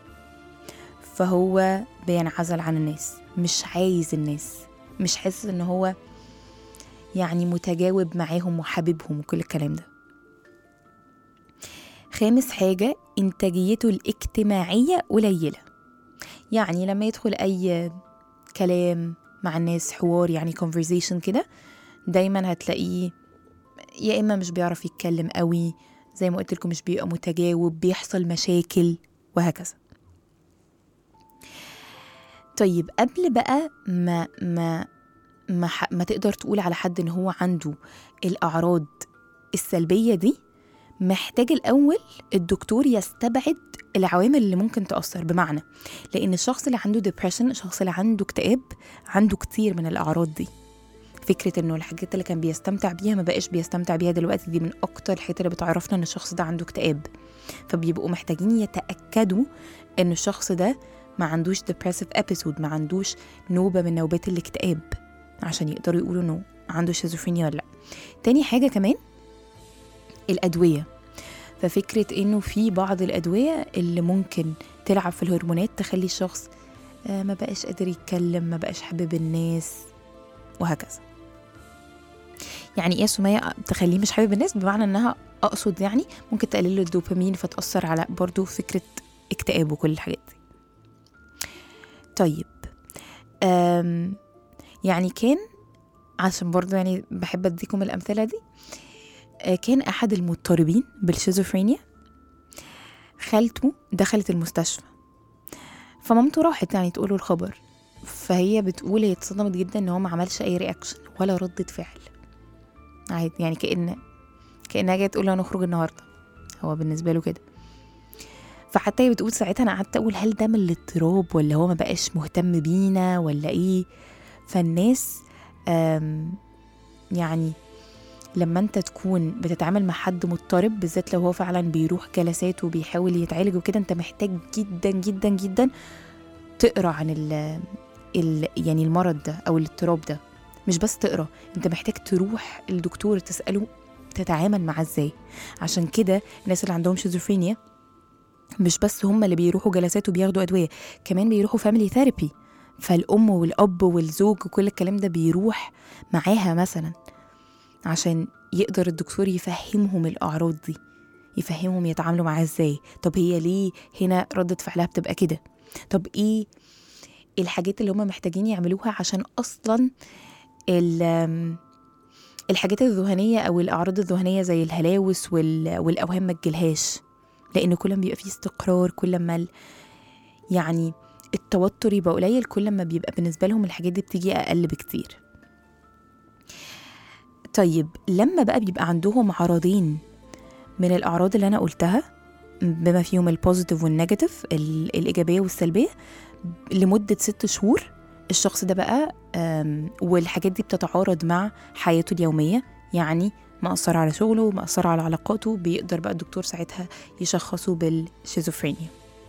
فهو بينعزل عن الناس مش عايز الناس مش حاسس ان هو يعني متجاوب معاهم وحاببهم وكل الكلام ده خامس حاجة إنتاجيته الاجتماعية قليلة يعني لما يدخل أي كلام مع الناس حوار يعني conversation كده دايما هتلاقيه يا إما مش بيعرف يتكلم قوي زي ما قلت لكم مش بيبقى متجاوب بيحصل مشاكل وهكذا طيب قبل بقى ما ما ما, ح- ما تقدر تقول على حد ان هو عنده الاعراض السلبيه دي محتاج الاول الدكتور يستبعد العوامل اللي ممكن تاثر بمعنى لان الشخص اللي عنده depression الشخص اللي عنده اكتئاب عنده كتير من الاعراض دي فكره انه الحاجات اللي كان بيستمتع بيها ما بقاش بيستمتع بيها دلوقتي دي من اكتر الحاجات اللي بتعرفنا ان الشخص ده عنده اكتئاب فبيبقوا محتاجين يتاكدوا ان الشخص ده ما عندوش depressive episode ما عندوش نوبه من نوبات الاكتئاب عشان يقدروا يقولوا انه عنده شيزوفرينيا ولا لا تاني حاجه كمان الادويه ففكرة إنه في بعض الأدوية اللي ممكن تلعب في الهرمونات تخلي الشخص آه، ما بقاش قادر يتكلم ما بقاش حابب الناس وهكذا يعني ايه يا سمية تخليه مش حابب الناس بمعنى انها اقصد يعني ممكن تقلل له الدوبامين فتأثر على برضو فكرة اكتئاب وكل الحاجات دي طيب أم يعني كان عشان برضو يعني بحب اديكم الامثله دي آه، كان احد المضطربين بالشيزوفرينيا خالته دخلت المستشفى فمامته راحت يعني تقوله الخبر فهي بتقول هي اتصدمت جدا ان هو ما عملش اي رياكشن ولا ردة فعل عادي يعني كأن كأنها جاية تقول له هنخرج النهارده هو بالنسبة له كده فحتى هي بتقول ساعتها انا قعدت اقول هل ده من الاضطراب ولا هو ما بقاش مهتم بينا ولا ايه فالناس آم، يعني لما انت تكون بتتعامل مع حد مضطرب بالذات لو هو فعلا بيروح جلسات وبيحاول يتعالج وكده انت محتاج جدا جدا جدا تقرا عن ال ال يعني المرض ده او الاضطراب ده مش بس تقرا انت محتاج تروح الدكتور تساله تتعامل معاه ازاي عشان كده الناس اللي عندهم شيزوفرينيا مش بس هم اللي بيروحوا جلسات وبياخدوا ادويه كمان بيروحوا فاميلي ثيرابي فالام والاب والزوج وكل الكلام ده بيروح معاها مثلا عشان يقدر الدكتور يفهمهم الاعراض دي يفهمهم يتعاملوا معاها ازاي طب هي ليه هنا ردة فعلها بتبقى كده طب ايه الحاجات اللي هم محتاجين يعملوها عشان اصلا ال- الحاجات الذهنية أو الأعراض الذهنية زي الهلاوس وال- والأوهام ما تجيلهاش لأن كل ما بيبقى فيه استقرار كل ما ال- يعني التوتر يبقى قليل كل ما بيبقى بالنسبة لهم الحاجات دي بتيجي أقل بكتير طيب لما بقى بيبقى عندهم عرضين من الأعراض اللي أنا قلتها بما فيهم البوزيتيف والنيجاتيف ال- الإيجابية والسلبية لمدة ست شهور الشخص ده بقى أم، والحاجات دي بتتعارض مع حياته اليومية يعني مأثر على شغله مأثر على علاقاته بيقدر بقى الدكتور ساعتها يشخصه بالشيزوفرينيا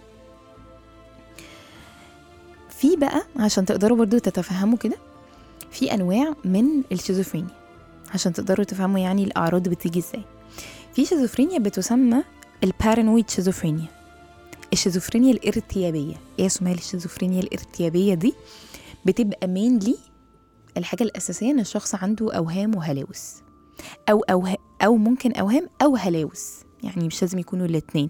في بقى عشان تقدروا برضو تتفهموا كده في أنواع من الشيزوفرينيا عشان تقدروا تفهموا يعني الأعراض بتيجي ازاي في شيزوفرينيا بتسمى البارانويد شيزوفرينيا الشيزوفرينيا الارتيابية ايه اسمها الشيزوفرينيا الارتيابية دي بتبقى مينلي الحاجة الأساسية إن الشخص عنده أوهام وهلاوس أو أو أو ممكن أوهام أو هلاوس يعني مش لازم يكونوا الاتنين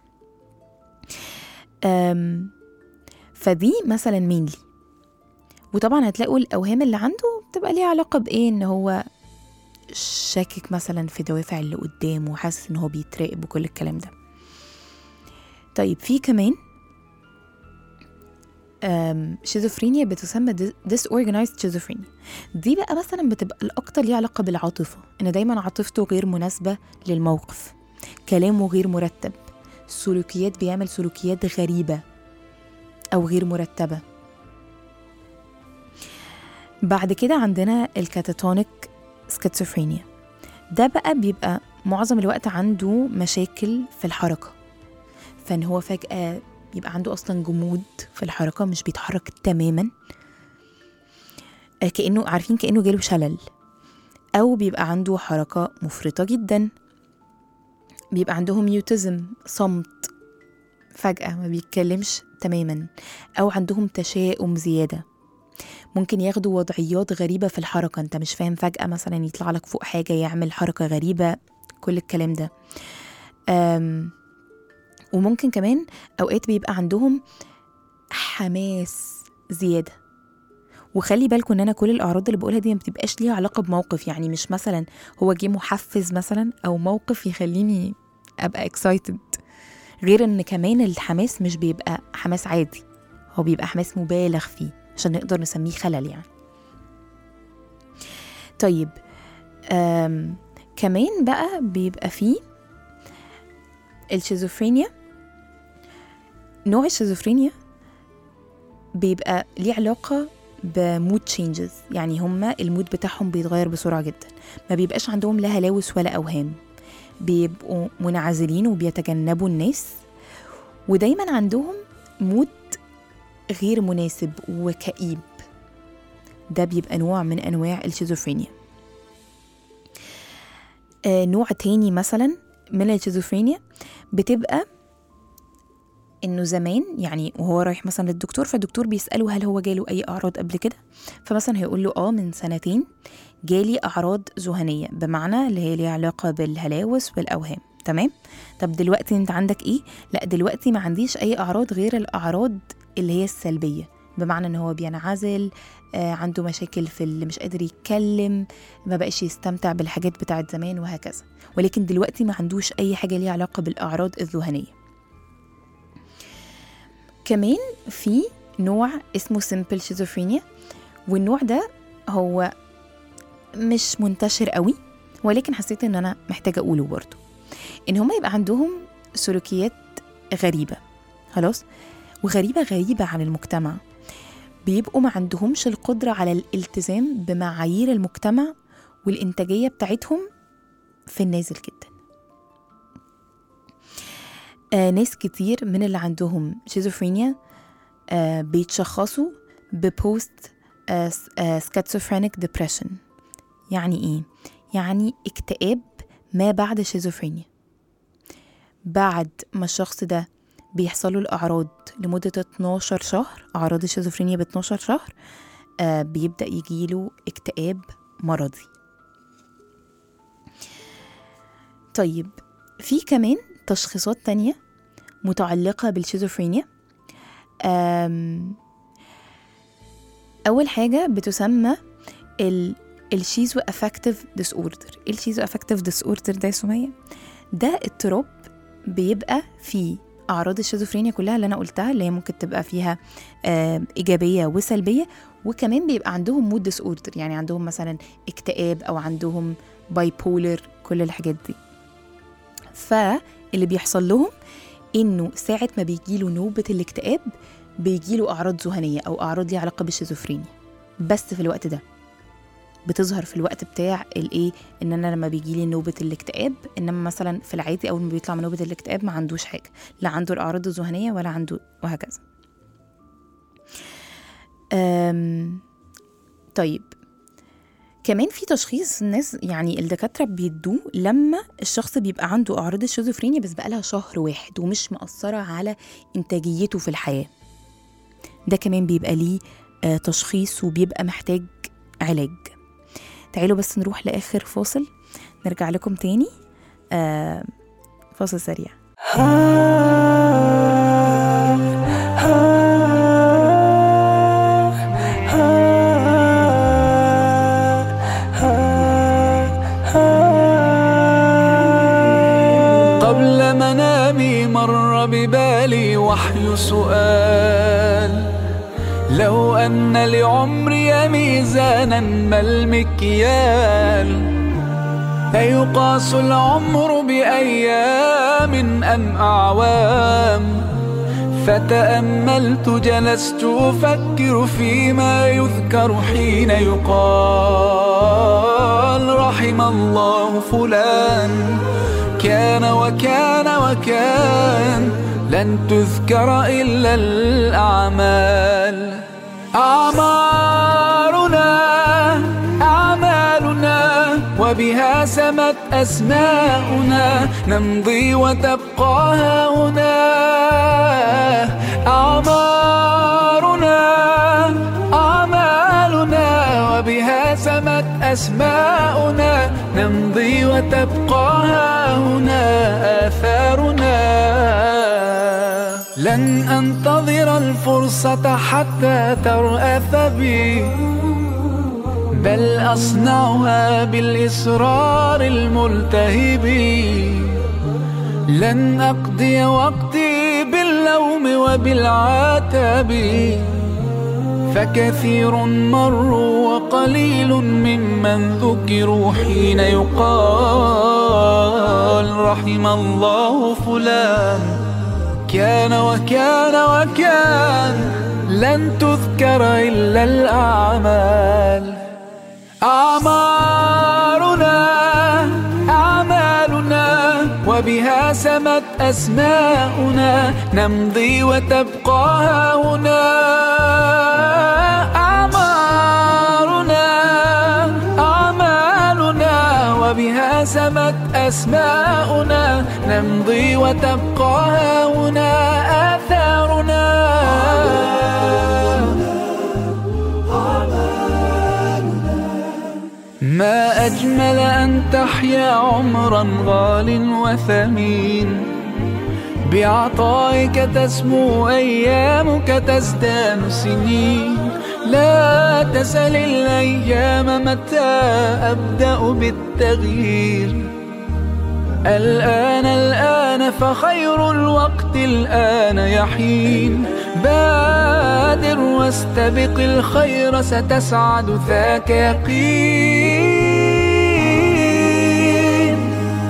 أم فدي مثلا مينلي وطبعا هتلاقوا الأوهام اللي عنده بتبقى ليها علاقة بإيه إن هو شاكك مثلا في دوافع اللي قدامه وحاسس إن هو بيتراقب وكل الكلام ده طيب في كمان أم، شيزوفرينيا بتسمى ديس اورجنايزد شيزوفرينيا دي بقى مثلا بتبقى الاكتر ليها علاقه بالعاطفه ان دايما عاطفته غير مناسبه للموقف كلامه غير مرتب سلوكيات بيعمل سلوكيات غريبه او غير مرتبه بعد كده عندنا الكاتاتونيك سكيزوفرينيا ده بقى بيبقى معظم الوقت عنده مشاكل في الحركه فان هو فجاه بيبقى عنده اصلا جمود في الحركه مش بيتحرك تماما آه، كانه عارفين كانه جاله شلل او بيبقى عنده حركه مفرطه جدا بيبقى عندهم ميوتزم صمت فجاه ما بيتكلمش تماما او عندهم تشاؤم زياده ممكن ياخدوا وضعيات غريبة في الحركة انت مش فاهم فجأة مثلا يطلع لك فوق حاجة يعمل حركة غريبة كل الكلام ده أم وممكن كمان اوقات بيبقى عندهم حماس زياده وخلي بالكم ان انا كل الاعراض اللي بقولها دي ما بتبقاش ليها علاقه بموقف يعني مش مثلا هو جه محفز مثلا او موقف يخليني ابقى اكسايتد غير ان كمان الحماس مش بيبقى حماس عادي هو بيبقى حماس مبالغ فيه عشان نقدر نسميه خلل يعني طيب أم كمان بقى بيبقى فيه الشيزوفرينيا نوع الشيزوفرينيا بيبقى ليه علاقة بمود تشينجز يعني هما المود بتاعهم بيتغير بسرعة جدا ما بيبقاش عندهم لا هلاوس ولا أوهام بيبقوا منعزلين وبيتجنبوا الناس ودايما عندهم مود غير مناسب وكئيب ده بيبقى نوع من أنواع الشيزوفرينيا آه نوع تاني مثلا من الشيزوفرينيا بتبقى انه زمان يعني وهو رايح مثلا للدكتور فالدكتور بيساله هل هو جاله اي اعراض قبل كده فمثلا هيقول له اه من سنتين جالي اعراض ذهنيه بمعنى اللي هي ليها علاقه بالهلاوس والاوهام تمام طب دلوقتي انت عندك ايه لا دلوقتي ما عنديش اي اعراض غير الاعراض اللي هي السلبيه بمعنى ان هو بينعزل آه عنده مشاكل في اللي مش قادر يتكلم ما بقاش يستمتع بالحاجات بتاعت زمان وهكذا ولكن دلوقتي ما عندوش اي حاجه ليها علاقه بالاعراض الذهنيه كمان في نوع اسمه simple schizophrenia والنوع ده هو مش منتشر قوي ولكن حسيت ان انا محتاجه اقوله برضه ان هما يبقى عندهم سلوكيات غريبه خلاص وغريبه غريبه عن المجتمع بيبقوا ما عندهمش القدره على الالتزام بمعايير المجتمع والانتاجيه بتاعتهم في النازل جدا آه ناس كتير من اللي عندهم شيزوفرينيا آه بيتشخصوا ببوست سكاتسوفرينيك ديبريشن يعني ايه يعني اكتئاب ما بعد الشيزوفرينيا بعد ما الشخص ده بيحصل له الاعراض لمده 12 شهر اعراض الشيزوفرينيا ب 12 شهر آه بيبدا يجيله اكتئاب مرضي طيب في كمان تشخيصات تانية متعلقة بالشيزوفرينيا أم، أول حاجة بتسمى ال الشيزو افكتيف ديس اوردر ايه الشيزو افكتيف ديس اوردر ده يا سمية ده اضطراب بيبقى فيه اعراض الشيزوفرينيا كلها اللي انا قلتها اللي هي ممكن تبقى فيها آه، ايجابيه وسلبيه وكمان بيبقى عندهم مود ديس اوردر يعني عندهم مثلا اكتئاب او عندهم باي بولر كل الحاجات دي فاللي بيحصل لهم انه ساعه ما بيجيله نوبه الاكتئاب بيجيله اعراض ذهنيه او اعراض ليها علاقه بالشيزوفرينيا بس في الوقت ده بتظهر في الوقت بتاع الايه ان انا لما بيجي لي نوبه الاكتئاب انما مثلا في العادي اول ما بيطلع من نوبه الاكتئاب ما عندوش حاجه لا عنده الاعراض الذهنيه ولا عنده وهكذا أم طيب كمان في تشخيص الناس يعني الدكاتره بيدوه لما الشخص بيبقى عنده اعراض الشيزوفرينيا بس بقالها شهر واحد ومش مأثره على انتاجيته في الحياه ده كمان بيبقى ليه آه، تشخيص وبيبقى محتاج علاج تعالوا بس نروح لاخر فاصل نرجع لكم تاني آه فاصل سريع قبل منامي مر ببالي وحي سؤال لو أن لعمري ميزانا ما المكيال أيقاس العمر بأيام أم أعوام فتأملت جلست أفكر فيما يذكر حين يقال رحم الله فلان كان وكان وكان لن تذكر إلا الأعمال أعمارنا أعمالنا وبها سمت أسماؤنا نمضي وتبقى هنا أعمارنا أعمالنا وبها سمت أسماؤنا نمضي وتبقى هنا آثارنا لن أنتظر الفرصة حتى ترأف بي بل أصنعها بالإصرار الملتهب لن أقضي وقتي باللوم وبالعتاب فكثير مروا وقليل ممن ذكروا حين يقال رحم الله فلان كان وكان وكان لن تذكر إلا الأعمال أعمارنا أعمالنا وبها سمت أسماؤنا نمضي وتبقى هنا أعمارنا أعمالنا وبها وبها سمت أسماؤنا نمضي وتبقى هاهنا آثارنا ما أجمل أن تحيا عمرا غال وثمين بعطائك تسمو أيامك تزدان سنين لا تسل الأيام متى أبدأ بالتغيير الآن الآن فخير الوقت الآن يحين بادر واستبق الخير ستسعد ذاك يقين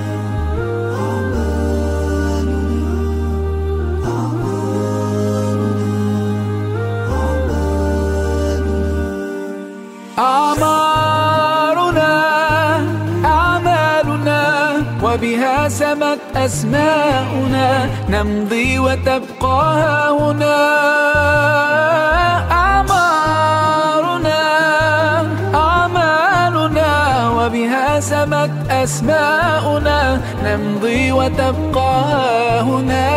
أعمارنا أعمالنا وبها سمت أسماؤنا نمضي وتبقى هاهنا أعمارنا أعمالنا وبها سمت أسماؤنا نمضي وتبقى هاهنا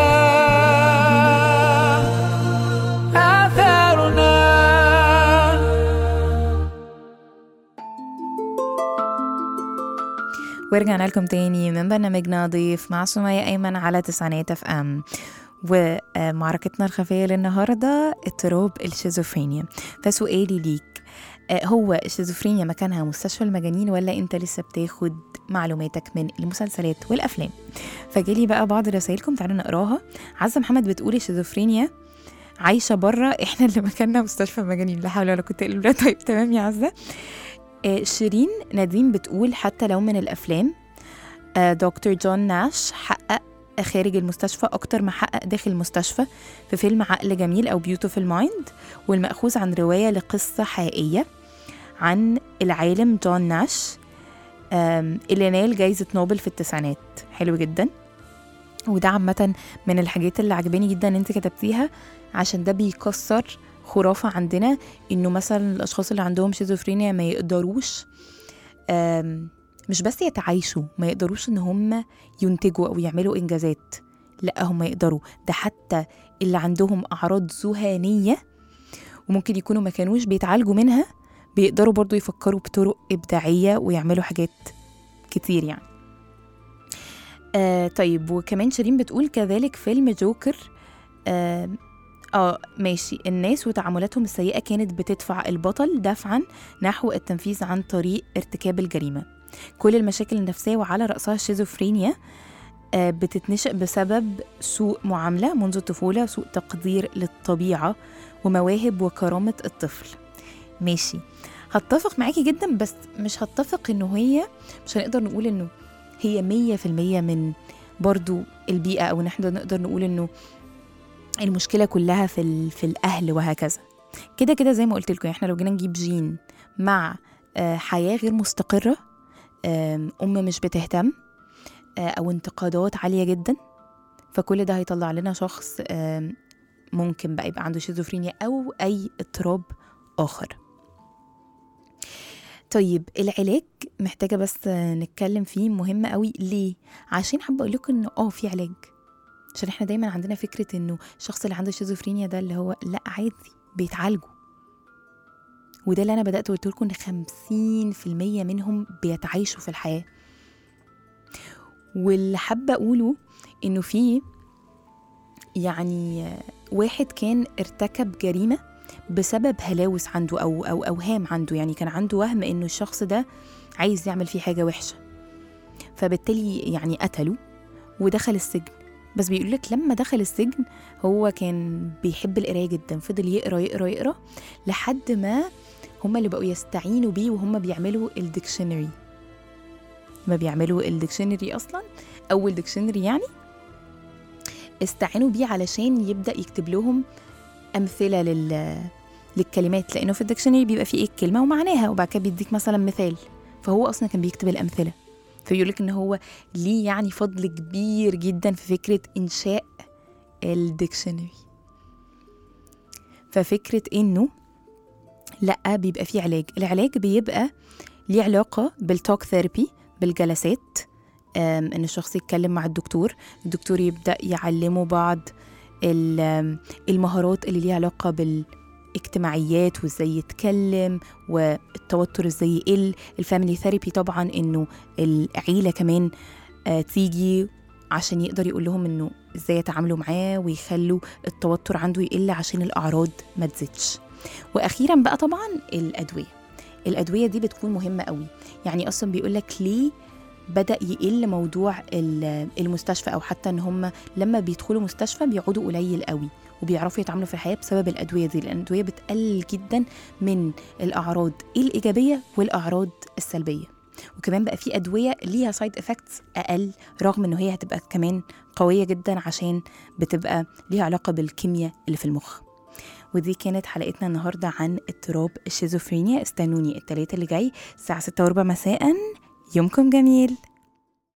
آثارنا ورجعنا لكم تاني من برنامجنا ضيف مع سمية أيمن على تسعينات اف ام ومعركتنا الخفية للنهاردة اضطراب الشيزوفرينيا فسؤالي ليك آه، هو الشيزوفرينيا مكانها مستشفى المجانين ولا انت لسه بتاخد معلوماتك من المسلسلات والافلام فجالي بقى بعض رسائلكم تعالوا نقراها عزة محمد بتقول الشيزوفرينيا عايشة بره احنا اللي مكاننا مستشفى المجانين لا حول ولا قوة الا بالله طيب تمام يا عزة آه، شيرين نديم بتقول حتى لو من الافلام آه، دكتور جون ناش حقق خارج المستشفى أكتر ما حقق داخل المستشفى في فيلم عقل جميل أو بيوتيفul مايند والمأخوذ عن رواية لقصة حقيقية عن العالم جون ناش آم، اللي نال جايزة نوبل في التسعينات حلو جدا وده عامة من الحاجات اللي عجباني جدا ان انت كتبتيها عشان ده بيكسر خرافة عندنا انه مثلا الاشخاص اللي عندهم شيزوفرينيا ما يقدروش آم، مش بس يتعايشوا ما يقدروش ان هم ينتجوا او يعملوا انجازات لا هم يقدروا ده حتى اللي عندهم اعراض ذهانيه وممكن يكونوا ما كانوش بيتعالجوا منها بيقدروا برضو يفكروا بطرق ابداعيه ويعملوا حاجات كتير يعني آه طيب وكمان شيرين بتقول كذلك فيلم جوكر آه, اه ماشي الناس وتعاملاتهم السيئة كانت بتدفع البطل دفعا نحو التنفيذ عن طريق ارتكاب الجريمة كل المشاكل النفسية وعلى رأسها الشيزوفرينيا آه، بتتنشأ بسبب سوء معاملة منذ الطفولة وسوء تقدير للطبيعة ومواهب وكرامة الطفل ماشي هتفق معاكي جدا بس مش هتفق انه هي مش هنقدر نقول انه هي مية في المية من برضو البيئة او نحن نقدر نقول انه المشكلة كلها في, ال... في الأهل وهكذا كده كده زي ما قلت لكم احنا لو جينا نجيب جين مع آه، حياة غير مستقرة آم، أم مش بتهتم آه، أو انتقادات عالية جدا فكل ده هيطلع لنا شخص آم، ممكن بقى يبقى عنده شيزوفرينيا أو أي اضطراب آخر طيب العلاج محتاجة بس آه، نتكلم فيه مهم قوي ليه؟ عشان حابة أقول لكم إنه آه في علاج عشان احنا دايما عندنا فكرة إنه الشخص اللي عنده شيزوفرينيا ده اللي هو لأ عادي بيتعالجوا وده اللي انا بدات قلت لكم ان 50% منهم بيتعايشوا في الحياه واللي حابه اقوله انه في يعني واحد كان ارتكب جريمه بسبب هلاوس عنده او او اوهام عنده يعني كان عنده وهم انه الشخص ده عايز يعمل فيه حاجه وحشه فبالتالي يعني قتله ودخل السجن بس بيقول لك لما دخل السجن هو كان بيحب القرايه جدا فضل يقرا يقرا يقرا لحد ما هما اللي بقوا يستعينوا بيه وهم بيعملوا الديكشنري ما بيعملوا الديكشنري اصلا اول ديكشنري يعني استعانوا بيه علشان يبدا يكتب لهم امثله لل للكلمات لانه في الديكشنري بيبقى فيه ايه الكلمه ومعناها وبعد كده بيديك مثلا مثال فهو اصلا كان بيكتب الامثله فيقول لك ان هو ليه يعني فضل كبير جدا في فكره انشاء الديكشنري ففكره انه لا بيبقى فيه علاج العلاج بيبقى ليه علاقه بالتوك ثيرابي بالجلسات آم، ان الشخص يتكلم مع الدكتور الدكتور يبدا يعلمه بعض ال- آم، المهارات اللي ليها علاقه بالاجتماعيات وازاي يتكلم والتوتر ازاي يقل الفاميلي ثيرابي طبعا انه العيله كمان آه، تيجي عشان يقدر يقول لهم انه ازاي يتعاملوا معاه ويخلوا التوتر عنده يقل عشان الاعراض ما تزيدش واخيرا بقى طبعا الادويه الادويه دي بتكون مهمه قوي يعني اصلا بيقول لك ليه بدا يقل موضوع ال- المستشفى او حتى ان هم لما بيدخلوا مستشفى بيقعدوا قليل قوي وبيعرفوا يتعاملوا في الحياه بسبب الادويه دي لان الادويه بتقلل جدا من الاعراض الايجابيه والاعراض السلبيه وكمان بقى في ادويه ليها سايد افكتس اقل رغم ان هي هتبقى كمان قويه جدا عشان بتبقى ليها علاقه بالكيمياء اللي في المخ ودي كانت حلقتنا النهارده عن اضطراب الشيزوفرينيا استنوني التلاتة اللي جاي الساعه 6 وربع مساء يومكم جميل